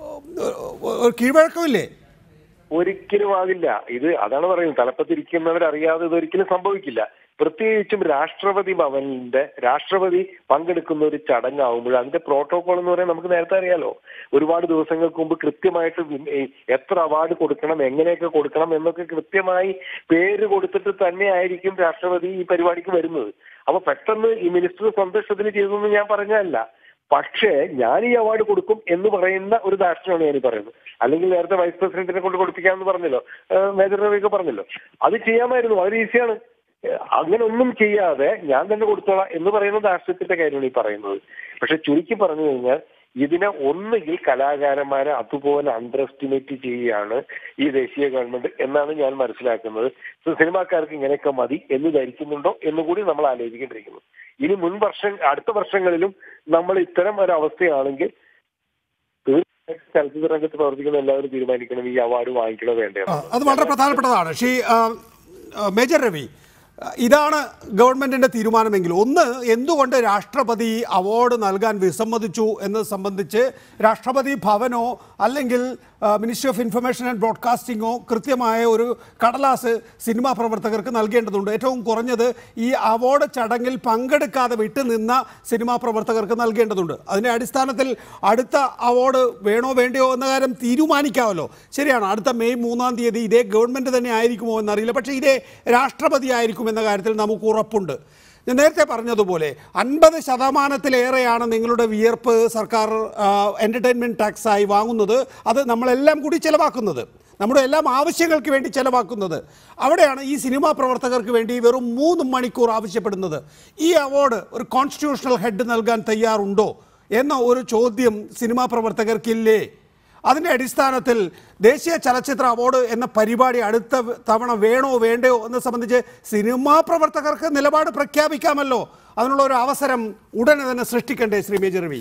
ഒരു കീഴ്വഴക്കമില്ലേ ഒരിക്കലും ആകില്ല ഇത് അതാണ് പറയുന്നത് തലപ്പത്തിരിക്കുന്നവരറിയാതെ ഇതൊരിക്കലും സംഭവിക്കില്ല പ്രത്യേകിച്ചും രാഷ്ട്രപതി ഭവനിന്റെ രാഷ്ട്രപതി പങ്കെടുക്കുന്ന ഒരു ചടങ്ങാവുമ്പോൾ അതിന്റെ പ്രോട്ടോകോൾ എന്ന് പറയാൻ നമുക്ക് നേരത്തെ അറിയാലോ ഒരുപാട് ദിവസങ്ങൾക്ക് മുമ്പ് കൃത്യമായിട്ട് വി- ഈ എത്ര അവാർഡ് കൊടുക്കണം എങ്ങനെയൊക്കെ കൊടുക്കണം എന്നൊക്കെ കൃത്യമായി പേര് കൊടുത്തിട്ട് തന്നെ ആയിരിക്കും രാഷ്ട്രപതി ഈ പരിപാടിക്ക് വരുന്നത് അപ്പൊ പെട്ടെന്ന് ഈ മിനിസ്റ്റർ സ്വന്തം ഇഷ്ടത്തിന് ചെയ്തെന്ന് ഞാൻ പറഞ്ഞതല്ല പക്ഷേ ഞാൻ ഈ അവാർഡ് കൊടുക്കും എന്ന് പറയുന്ന ഒരു ധാർഷ്ട്യമാണ് ഞാൻ ഈ പറയുന്നത് അല്ലെങ്കിൽ നേരത്തെ വൈസ് പ്രസിഡന്റിനെ കൊണ്ട് കൊടുപ്പിക്കാമെന്ന് പറഞ്ഞല്ലോ ഏഹ് മേജർ രവിയൊക്കെ പറഞ്ഞല്ലോ അത് ചെയ്യാമായിരുന്നു വളരെ ഈസിയാണ് ഏഹ് അങ്ങനെ ഒന്നും ചെയ്യാതെ ഞാൻ തന്നെ കൊടുത്തോളാം എന്ന് പറയുന്ന ധാർഷ്ട്യത്തിന്റെ കാര്യമാണ് ഈ പറയുന്നത് പക്ഷെ ചുരുക്കി പറഞ്ഞു കഴിഞ്ഞാൽ ഇതിനെ ഒന്നുകിൽ കലാകാരന്മാരെ അതുപോലെ അണ്ടർ എസ്റ്റിമേറ്റ് ചെയ്യുകയാണ് ഈ ദേശീയ ഗവൺമെന്റ് എന്നാണ് ഞാൻ മനസ്സിലാക്കുന്നത് സോ സിനിമാക്കാർക്ക് ഇങ്ങനെയൊക്കെ മതി എന്ന് ധരിക്കുന്നുണ്ടോ എന്ന് കൂടി നമ്മൾ ആലോചിക്കേണ്ടിയിരിക്കുന്നു ഇനി മുൻ വർഷം അടുത്ത വർഷങ്ങളിലും നമ്മൾ ഇത്തരം ഒരു അവസ്ഥയാണെങ്കിൽ തീർച്ചയായിട്ടും ചലച്ചിത്ര രംഗത്ത് പ്രവർത്തിക്കുന്ന എല്ലാവരും തീരുമാനിക്കണം ഈ അവാർഡ് വാങ്ങിക്കണോ വേണ്ടയോ ആ, അത് വളരെ പ്രധാനപ്പെട്ടതാണ് ശ്രീ ആ, ആ, മേജർ രവി ആ, ഇതാണ് ഗവൺമെന്റിന്റെ തീരുമാനമെങ്കിൽ ഒന്ന് എന്തുകൊണ്ട് രാഷ്ട്രപതി അവാർഡ് നൽകാൻ വിസമ്മതിച്ചു എന്നത് സംബന്ധിച്ച് രാഷ്ട്രപതി ഭവനോ അല്ലെങ്കിൽ മിനിസ്ട്രി ഓഫ് ഇൻഫർമേഷൻ ആൻഡ് ബ്രോഡ്കാസ്റ്റിംഗോ കൃത്യമായ ഒരു കടലാസ് സിനിമാ പ്രവർത്തകർക്ക് നൽകേണ്ടതുണ്ട് ഏറ്റവും കുറഞ്ഞത് ഈ അവാർഡ് ചടങ്ങിൽ പങ്കെടുക്കാതെ വിട്ടുനിന്ന സിനിമാ പ്രവർത്തകർക്ക് നൽകേണ്ടതുണ്ട് അതിന്റെ അടിസ്ഥാനത്തിൽ അടുത്ത അവാർഡ് വേണോ വേണ്ടയോ എന്ന കാര്യം തീരുമാനിക്കാമല്ലോ ശരിയാണ് അടുത്ത മെയ് മൂന്നാം തീയതി ഇതേ ഗവൺമെന്റ് തന്നെ ആയിരിക്കുമോ എന്നറിയില്ല പക്ഷേ ഇതേ രാഷ്ട്രപതി ആയിരിക്കും എന്ന കാര്യത്തിൽ നമുക്ക് ഉറപ്പുണ്ട് ഞാൻ നേരത്തെ പറഞ്ഞതുപോലെ അൻപത് ശതമാനത്തിലേറെയാണ് നിങ്ങളുടെ വിയർപ്പ് സർക്കാർ എൻ്റർടൈൻമെൻറ്റ് ടാക്സായി വാങ്ങുന്നത് അത് നമ്മളെല്ലാം കൂടി ചിലവാക്കുന്നത് നമ്മുടെ എല്ലാം ആവശ്യങ്ങൾക്ക് വേണ്ടി ചിലവാക്കുന്നത് അവിടെയാണ് ഈ സിനിമാ പ്രവർത്തകർക്ക് വേണ്ടി വെറും മൂന്ന് മണിക്കൂർ ആവശ്യപ്പെടുന്നത് ഈ അവാർഡ് ഒരു കോൺസ്റ്റിറ്റ്യൂഷണൽ ഹെഡ് നൽകാൻ തയ്യാറുണ്ടോ എന്ന ഒരു ചോദ്യം സിനിമാ പ്രവർത്തകർക്കില്ലേ അതിൻ്റെ അടിസ്ഥാനത്തിൽ ദേശീയ ചലച്ചിത്ര അവാർഡ് എന്ന പരിപാടി അടുത്ത തവണ വേണോ വേണ്ടയോ എന്നെ സംബന്ധിച്ച് സിനിമാ പ്രവർത്തകർക്ക് നിലപാട് പ്രഖ്യാപിക്കാമല്ലോ അതിനുള്ള ഒരു അവസരം ഉടനെ തന്നെ സൃഷ്ടിക്കണ്ടേ ശ്രീ മേജർ രവി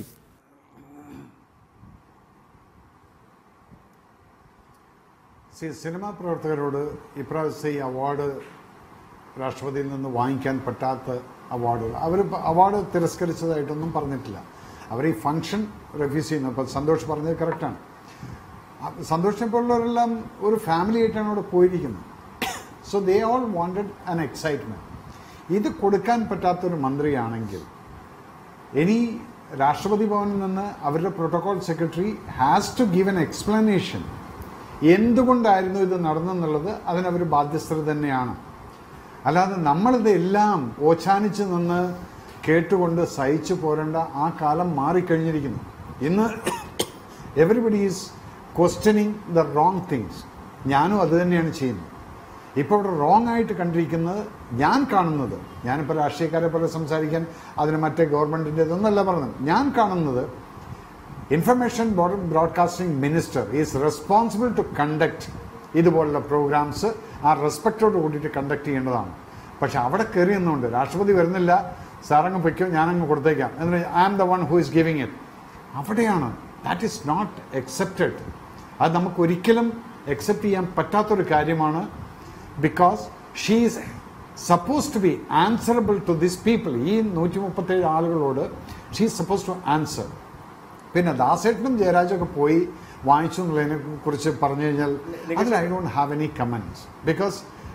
സി സിനിമാ പ്രവർത്തകരോട് ഇപ്രാവശ്യത്തെ ഈ അവാർഡ് രാഷ്ട്രപതിയിൽ നിന്ന് വാങ്ങിക്കാൻ പറ്റാത്ത അവാർഡുകൾ അവർ അവാർഡ് തിരസ്കരിച്ചതായിട്ടൊന്നും പറഞ്ഞിട്ടില്ല അവർ ഈ ഫംഗ്ഷൻ റെഫ്യൂസ് ചെയ്യുന്നു ഇപ്പം സന്തോഷ് പറഞ്ഞത് കറക്റ്റാണ് സന്തോഷിനെ പോലുള്ളവരെല്ലാം ഒരു ഫാമിലി ആയിട്ടാണ് അവിടെ പോയിരിക്കുന്നത് so they all wanted an excitement ഇത് കൊടുക്കാൻ പറ്റാത്തൊരു മന്ത്രിയാണെങ്കിൽ ഇനി രാഷ്ട്രപതി ഭവനിൽ നിന്ന് അവരുടെ protocol secretary has to give an explanation എന്തുകൊണ്ടായിരുന്നു ഇത് നടന്നെന്നുള്ളത് അതിനവർ ബാധ്യസ്ഥർ തന്നെയാണ് അല്ലാതെ നമ്മളിത് എല്ലാം ഓച്ചാനിച്ച് നിന്ന് കേട്ടുകൊണ്ട് സഹിച്ചു പോരേണ്ട ആ കാലം മാറിക്കഴിഞ്ഞിരിക്കുന്നു ഇന്ന് everybody is questioning the wrong things ഞാനും അത് തന്നെയാണ് ചെയ്യുന്നത് ഇപ്പോൾ ഇവിടെ റോങ് ആയിട്ട് കണ്ടിരിക്കുന്നത് ഞാൻ കാണുന്നത് ഞാനിപ്പോൾ രാഷ്ട്രീയക്കാരെ പോലെ സംസാരിക്കാൻ അതിന് മറ്റേ ഗവൺമെന്റിന്റെ ഇതൊന്നല്ല പറഞ്ഞത് ഞാൻ കാണുന്നത് information broadcasting minister is responsible to conduct ഇതുപോലുള്ള പ്രോഗ്രാംസ് ആ റെസ്പെക്റ്റോട് കൂടിയിട്ട് കണ്ടക്ട് ചെയ്യേണ്ടതാണ് പക്ഷെ അവിടെ കയറി നിന്നുകൊണ്ട് രാഷ്ട്രപതി വരുന്നില്ല സാറങ്ങ് പൊയ്ക്കോ ഞാനങ്ങ് കൊടുത്തേക്കാം എന്ന് I am the one who is giving it അവിടെയാണ് ദാറ്റ് ഈസ് നോട്ട് അക്സെപ്റ്റഡ് അത് നമുക്ക് ഒരിക്കലും അക്സെപ്റ്റ് ചെയ്യാൻ പറ്റാത്തൊരു കാര്യമാണ് because she is suppose to be answerable to this people ഈ നൂറ്റി മുപ്പത്തേഴ് ആളുകളോട് she is suppose to answer പിന്നെ ദാസേട്ടനും ജയരാജൊക്കെ പോയി വാങ്ങിച്ചു എന്നുള്ളതിനെ കുറിച്ച് പറഞ്ഞു കഴിഞ്ഞാൽ അതിൽ I don't have any comments because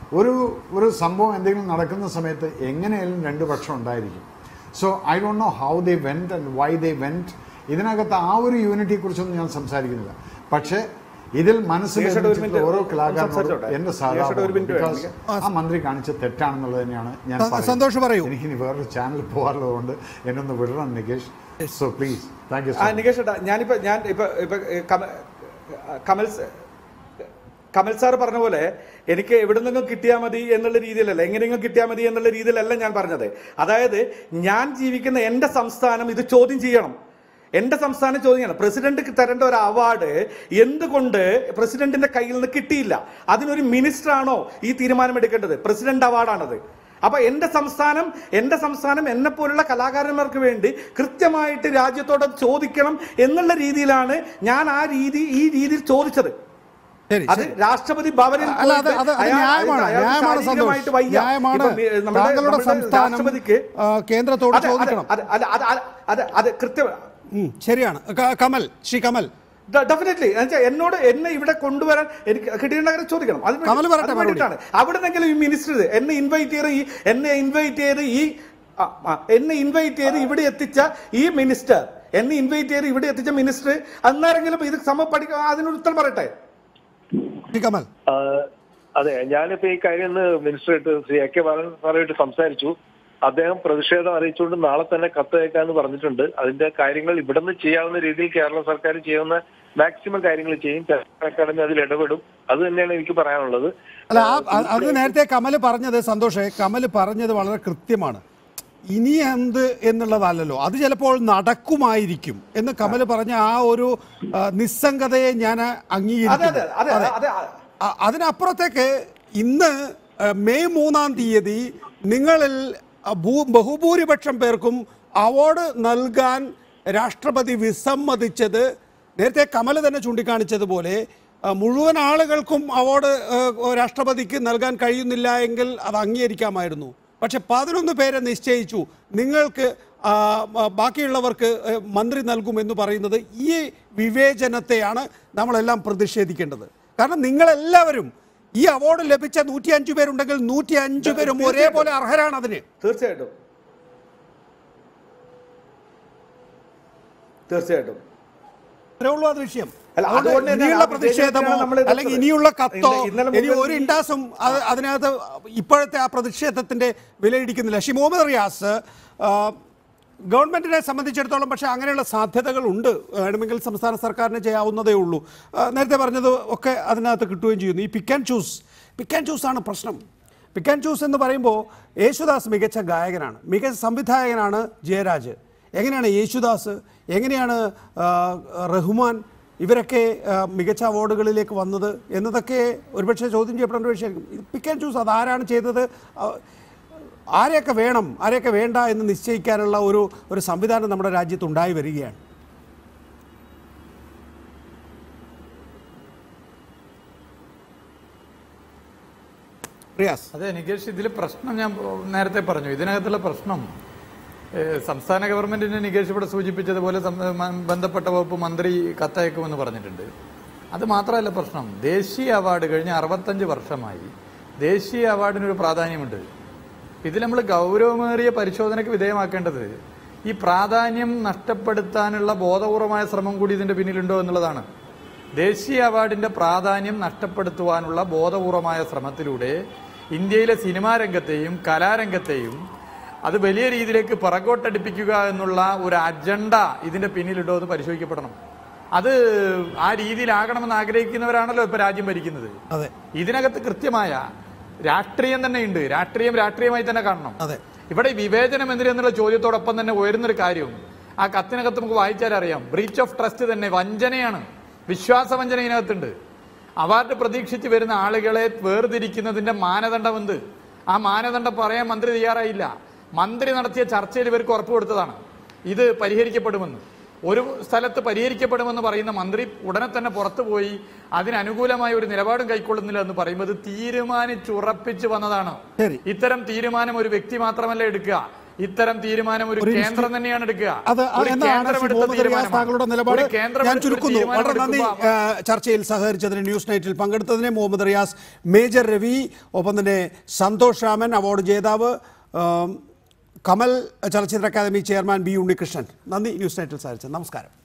ഒരു ഒരു സംഭവം എന്തെങ്കിലും നടക്കുന്ന സമയത്ത് എങ്ങനെയായാലും രണ്ട് പക്ഷം ഉണ്ടായിരിക്കും so I don't know how they went and why they went ഇതിനകത്ത് ആ ഒരു യൂണിറ്റിയെ കുറിച്ചൊന്നും ഞാൻ സംസാരിക്കുന്നില്ല പക്ഷേ ഇതിൽ മനസ്സിൽ നികേഷേട്ടാ, ഒരു വെച്ചിട്ടുള്ള minute ഓരോ ഒന്ന് കലാകാരനോടും സംസാരിച്ചോട്ടെ? എന്റെ നികേഷേട്ടാ, ഒരു minute ബിക്കോസ് വേണം. ആ മന്ത്രി കാണിച്ച തെറ്റാണെന്നുള്ളത് തന്നെയാണ് ഞാൻ സ- പറയുന്നത്. സന്തോഷ് പറയൂ. എനിക്കിനി വേറൊരു ചാനൽ പോകാറുള്ളതുകൊണ്ട് എന്നെ ഒന്ന് വിടണം Nikesh so please thank you ആ സോ നികേഷ് ഏട്ടാ ഞാനിപ്പോ ഞാൻ ഇപ്പൊ ഇപ്പൊ ഏ, കമ- കമൽ സ- കമൽ സാർ പറഞ്ഞ പോലെ എനിക്ക് എവിടെ നിന്നും കിട്ടിയാൽ മതി എന്നുള്ള രീതിയിലല്ല എങ്ങനെയെങ്കിലും കിട്ടിയാൽ മതി എന്നുള്ള രീതിയിലല്ല ഞാൻ പറഞ്ഞത് അതായത് ഞാൻ ജീവിക്കുന്ന എന്റെ സംസ്ഥാനം ഇത് ചോദ്യം ചെയ്യണം എന്റെ സംസ്ഥാനം ചോദ്യം ചെയ്യണം പ്രസിഡന്റ് തരേണ്ട ഒരു അവാർഡ് എന്തുകൊണ്ട് പ്രസിഡന്റിന്റെ കയ്യിൽ നിന്ന് കിട്ടിയില്ല അതിനൊരു മിനിസ്റ്റർ ആണോ ഈ തീരുമാനം എടുക്കേണ്ടത് പ്രസിഡന്റ് അവാർഡാണത് അപ്പൊ എന്റെ സംസ്ഥാനം എന്റെ സംസ്ഥാനം എന്നെ പോലുള്ള കലാകാരന്മാർക്ക് വേണ്ടി കൃത്യമായിട്ട് രാജ്യത്തോട് ചോദിക്കണം എന്നുള്ള രീതിയിലാണ് ഞാൻ ആ രീതി ഈ രീതിയിൽ ചോദിച്ചത് ശരി അത് ശരി. രാഷ്ട്രപതി ഭവനിൽ അല്ല അത് പോയിട്ട് അത് അത് അയാൾ- ന്യായമാണ് അയാൾക്ക് ന്യായമാണ് ശാരീരികമായിട്ട് സന്തോഷ് വയ്യ. ന്യായമാണ് ഇപ്പം, ഏ, നമ്മുടെ- താങ്കളുടെ നമ്മുടെ സംസ്ഥാനം രാഷ്ട്രപതിക്ക് ആ, കേന്ദ്രത്തോട് അതെ, അതെ, ചോദിക്കണം അതെ, അതെ, അതെ, അതെ, അതെ, അതെ, കൃത്യം ഉം, ശരിയാണ് ക- കമൽ ശ്രീ കമൽ ഡെഫിനറ്റ്ലി എന്നോട് എന്നെ ഇവിടെ കൊണ്ടുവരാൻ എനിക്ക് കിട്ടിയേണ്ട കാര്യം ചോദിക്കണം അതിന് വേണ്ടി- കമൽ പറയട്ടെ അതിന് മറുപടി. വേണ്ടിയിട്ടാണ് അവിടെ നിന്നെങ്കിലും ഈ മിനിസ്റ്റർ എന്നെ ഇൻവൈറ്റ് ചെയ്ത് ഈ എന്നെ ഇൻവൈറ്റ് ചെയ്ത് ഈ ആ, ആ, എന്നെ ഇൻവൈറ്റ് ചെയ്ത് ഇവിടെ എത്തിച്ച ഈ മിനിസ്റ്റർ എന്നെ ഇൻവൈറ്റ് ചെയ്ത് ഇവിടെ എത്തിച്ച മിനിസ്റ്റർ അന്നാരെങ്കിലും ഇത് സമ പഠിക്കുക അതിനൊരു ഉത്തരം പറയട്ടെ ശ്രീ കമൽ ആ, അതെ ഞാനിപ്പോ ഈ കാര്യം ഇന്ന് മിനിസ്റ്ററായിട്ട് ശ്രീ എ കെ ബാലൻ സാറുമായിട്ട് സംസാരിച്ചു അദ്ദേഹം പ്രതിഷേധം അറിയിച്ചുകൊണ്ട് നാളെ തന്നെ കത്ത് അയക്കാന്ന് പറഞ്ഞിട്ടുണ്ട് അതിന്റെ കാര്യങ്ങൾ ഇവിടുന്ന് ചെയ്യാവുന്ന രീതിയിൽ കേരള സർക്കാർ ചെയ്യുന്ന മാക്സിമം കാര്യങ്ങൾ ചെയ്യും കേരള അക്കാദമി അതിൽ ഇടപെടും അത് തന്നെയാണ് എനിക്ക് പറയാനുള്ളത് അല്ല ആ അ- അത് നേരത്തെ കമൽ പറഞ്ഞത് സന്തോഷേ കമൽ പറഞ്ഞത് വളരെ കൃത്യമാണ് ഇനി എന്ത് എന്നുള്ളതല്ലല്ലോ അത് ചിലപ്പോൾ നടക്കുമായിരിക്കും എന്ന് കമൽ പറഞ്ഞ ആ ഒരു ആ, നിസ്സംഗതയെ ഞാൻ അതെ അതെ അംഗീകരിക്കുന്നു അതെ അതെ. അതെ അ- അതിനപ്പുറത്തേക്ക് ഇന്ന് ആ, മെയ് മൂന്നാം തീയതി നിങ്ങളിൽ ആ, ഭൂ- ബഹുഭൂരിപക്ഷം പേർക്കും അവാർഡ് നൽകാൻ രാഷ്ട്രപതി വിസമ്മതിച്ചത് നേരത്തെ കമൽ തന്നെ ചൂണ്ടിക്കാണിച്ചതുപോലെ ആ, മുഴുവൻ ആളുകൾക്കും അവാർഡ് ആ, രാഷ്ട്രപതിക്ക് നൽകാൻ കഴിയുന്നില്ല എങ്കിൽ അത് അംഗീകരിക്കാമായിരുന്നു പക്ഷെ പതിനൊന്ന് പേരെ നിശ്ചയിച്ചു നിങ്ങൾക്ക് ആ, ആ, ബാക്കിയുള്ളവർക്ക് ആ, മന്ത്രി നൽകുമെന്ന് പറയുന്നത് ഈ വിവേചനത്തെയാണ് നമ്മളെല്ലാം പ്രതിഷേധിക്കേണ്ടത് കാരണം നിങ്ങളെല്ലാവരും ഈ അവാർഡ് ലഭിച്ച നൂറ്റി അഞ്ചു പേരുണ്ടെങ്കിൽ നൂറ്റി അഞ്ചു പേരും ഒരേപോലെ അർഹരാണ് അതിന് തീർച്ചയായിട്ടും തീർച്ചയായിട്ടും അത്രേ ഉള്ളൂ അത് വിഷയം അല്ല, അതുകൊണ്ട് അതുകൊണ്ട് തന്നെ ഇനിയുള്ള ആ പ്രതിഷേധമോ വിവേചനമാണ് നമ്മൾ എതിർത്തത്. അല്ലെങ്കിൽ ഇനിയുള്ള കത്തോ ഇന്ന- ഇന്നലെ ഇനി മുതൽ ഒരു ഈ- ഇൻഡാസും അത് അതിനകത്ത് ഇപ്പോഴത്തെ ആ പ്രതിഷേധത്തിന്റെ വിലയിടിക്കുന്നില്ല ഷി മുഹമ്മദ് റിയാസ് ആ, ഗവൺമെന്റിനെ സംബന്ധിച്ചിടത്തോളം പക്ഷേ അങ്ങനെയുള്ള സാധ്യതകൾ ഉണ്ട് വേണമെങ്കിൽ സംസ്ഥാന സർക്കാരിന് ചെയ്യാവുന്നതേ ഉള്ളൂ ആ, നേരത്തെ പറഞ്ഞത് ഒക്കെ അതിനകത്ത് കിട്ടുകയും ചെയ്യുന്നു ഈ pick and choose pick and choose ആണ് പ്രശ്നം പിക്ക് ആൻഡ് ചൂസ് എന്ന് പറയുമ്പോൾ യേശുദാസ് മികച്ച ഗായകനാണ് മികച്ച സംവിധായകനാണ് ജയരാജ് എങ്ങനെയാണ് യേശുദാസ് എങ്ങനെയാണ് ആ, റഹ്മാൻ ഇവരൊക്കെ ആ, മികച്ച അവാർഡുകളിലേക്ക് വന്നത് എന്നതൊക്കെ ഒരുപക്ഷെ ചോദ്യം ചെയ്യപ്പെടേണ്ട വിഷയമായിരിക്കും പിക്ക് ആൻഡ് ചൂസ് അതാരാണ് ചെയ്തത് ആ, ആരെയൊക്കെ വേണം ആരെയൊക്കെ വേണ്ട എന്ന് നിശ്ചയിക്കാനുള്ള ഒരു ഒരു സംവിധാനം നമ്മുടെ രാജ്യത്ത് ഉണ്ടായി വരികയാണ് റിയാസ് അതെ നികേഷ് ഇതിൽ പ്രശ്നം ഞാൻ നേരത്തെ പറഞ്ഞു ഇതിനകത്തുള്ള പ്രശ്നം ഏഹ്, സംസ്ഥാന ഗവൺമെന്റിന് നികേഷ് ഇവിടെ സൂചിപ്പിച്ചതുപോലെ സം- മ- ബന്ധപ്പെട്ട വകുപ്പ് മന്ത്രി കത്തയക്കുമെന്ന് പറഞ്ഞിട്ടുണ്ട് അത് മാത്രമല്ല പ്രശ്നം ദേശീയ അവാർഡ് കഴിഞ്ഞ അറുപത്തഞ്ച് വർഷമായി ദേശീയ അവാർഡിനൊരു പ്രാധാന്യമുണ്ട് ഇതിൽ നമ്മൾ ഗൗരവമേറിയ പരിശോധനയ്ക്ക് വിധേയമാക്കേണ്ടത് ഈ പ്രാധാന്യം നഷ്ടപ്പെടുത്താനുള്ള ബോധപൂർവമായ ശ്രമം കൂടി ഇതിന്റെ പിന്നിലുണ്ടോ എന്നുള്ളതാണ് ദേശീയ അവാർഡിന്റെ പ്രാധാന്യം നഷ്ടപ്പെടുത്തുവാനുള്ള ബോധപൂർവമായ ശ്രമത്തിലൂടെ ഇന്ത്യയിലെ സിനിമാ രംഗത്തെയും കലാരംഗത്തെയും അത് വലിയ രീതിയിലേക്ക് പിറകോട്ടടിപ്പിക്കുക എന്നുള്ള ഒരു അജണ്ട ഇതിന്റെ പിന്നിലുണ്ടോ എന്ന് പരിശോധിക്കപ്പെടണം അത് ആ രീതിയിലാകണമെന്ന് ആഗ്രഹിക്കുന്നവരാണല്ലോ ഇപ്പൊ രാജ്യം ഭരിക്കുന്നത് അതെ ഇതിനകത്ത് കൃത്യമായ രാഷ്ട്രീയം തന്നെയുണ്ട് രാഷ്ട്രീയം രാഷ്ട്രീയമായി തന്നെ കാണണം അതെ. ഇവിടെ ഈ വിവേചനം എന്തിനെന്നുള്ള ചോദ്യത്തോടൊപ്പം തന്നെ ഉയരുന്നൊരു കാര്യം ആ കത്തിനകത്ത് നമുക്ക് വായിച്ചാൽ അറിയാം ബ്രീച്ച് ഓഫ് ട്രസ്റ്റ് തന്നെ വഞ്ചനയാണ് വിശ്വാസവഞ്ചന ഇതിനകത്തുണ്ട് അവാർഡ് പ്രതീക്ഷിച്ച് വരുന്ന ആളുകളെ വേർതിരിക്കുന്നതിന്റെ മാനദണ്ഡം എന്ത് ആ മാനദണ്ഡം പറയാൻ മന്ത്രി തയ്യാറായില്ല മന്ത്രി നടത്തിയ ചർച്ചയിൽ ഇവർക്ക് ഉറപ്പ് കൊടുത്തതാണ് ഇത് പരിഹരിക്കപ്പെടുമെന്ന് ഒരു സ്ഥലത്ത് പരിഹരിക്കപ്പെടുമെന്ന് പറയുന്ന മന്ത്രി ഉടനെ തന്നെ പുറത്തു പോയി അതിനനുകൂലമായ ഒരു നിലപാടും കൈക്കൊള്ളുന്നില്ല എന്ന് പറയുമ്പോൾ ഇത് തീരുമാനിച്ചുറപ്പിച്ചു വന്നതാണ് ശരി. ഇത്തരം തീരുമാനം ഒരു വ്യക്തി മാത്രമല്ല എടുക്കുക ഇത്തരം തീരുമാനം ഒരു ഒരു കേന്ദ്രം ഇൻസ്റ്റി- തന്നെയാണ് എടുക്കുക അത് ഒരു എന്താണ് കേന്ദ്രം ശ്രീ എടുത്ത മുഹമ്മദ് റിയാസ് തീരുമാനമാണ്. താങ്കളുടെ നിലപാട് ഒരു കേന്ദ്രം ഞാൻ എടുത്ത ഒരു ചുരുക്കുന്നു തീരുമാനം വളരെ നന്ദി എടുക്കുമ്പോൾ ആ, ചർച്ചയിൽ സഹകരിച്ചതിന് ന്യൂസ് നൈറ്റിൽ പങ്കെടുത്തതിന് മുഹമ്മദ് റിയാസ് മേജർ രവി ഒപ്പം തന്നെ സന്തോഷ് രാമൻ അവാർഡ് ജേതാവ് ആ, കമൽ ചലച്ചിത്ര അക്കാദമി ചെയർമാൻ ബി ഉണ്ണികൃഷ്ണൻ നന്ദി ന്യൂസ് നൈറ്റിൽ സഹകരിച്ചത് നമസ്കാരം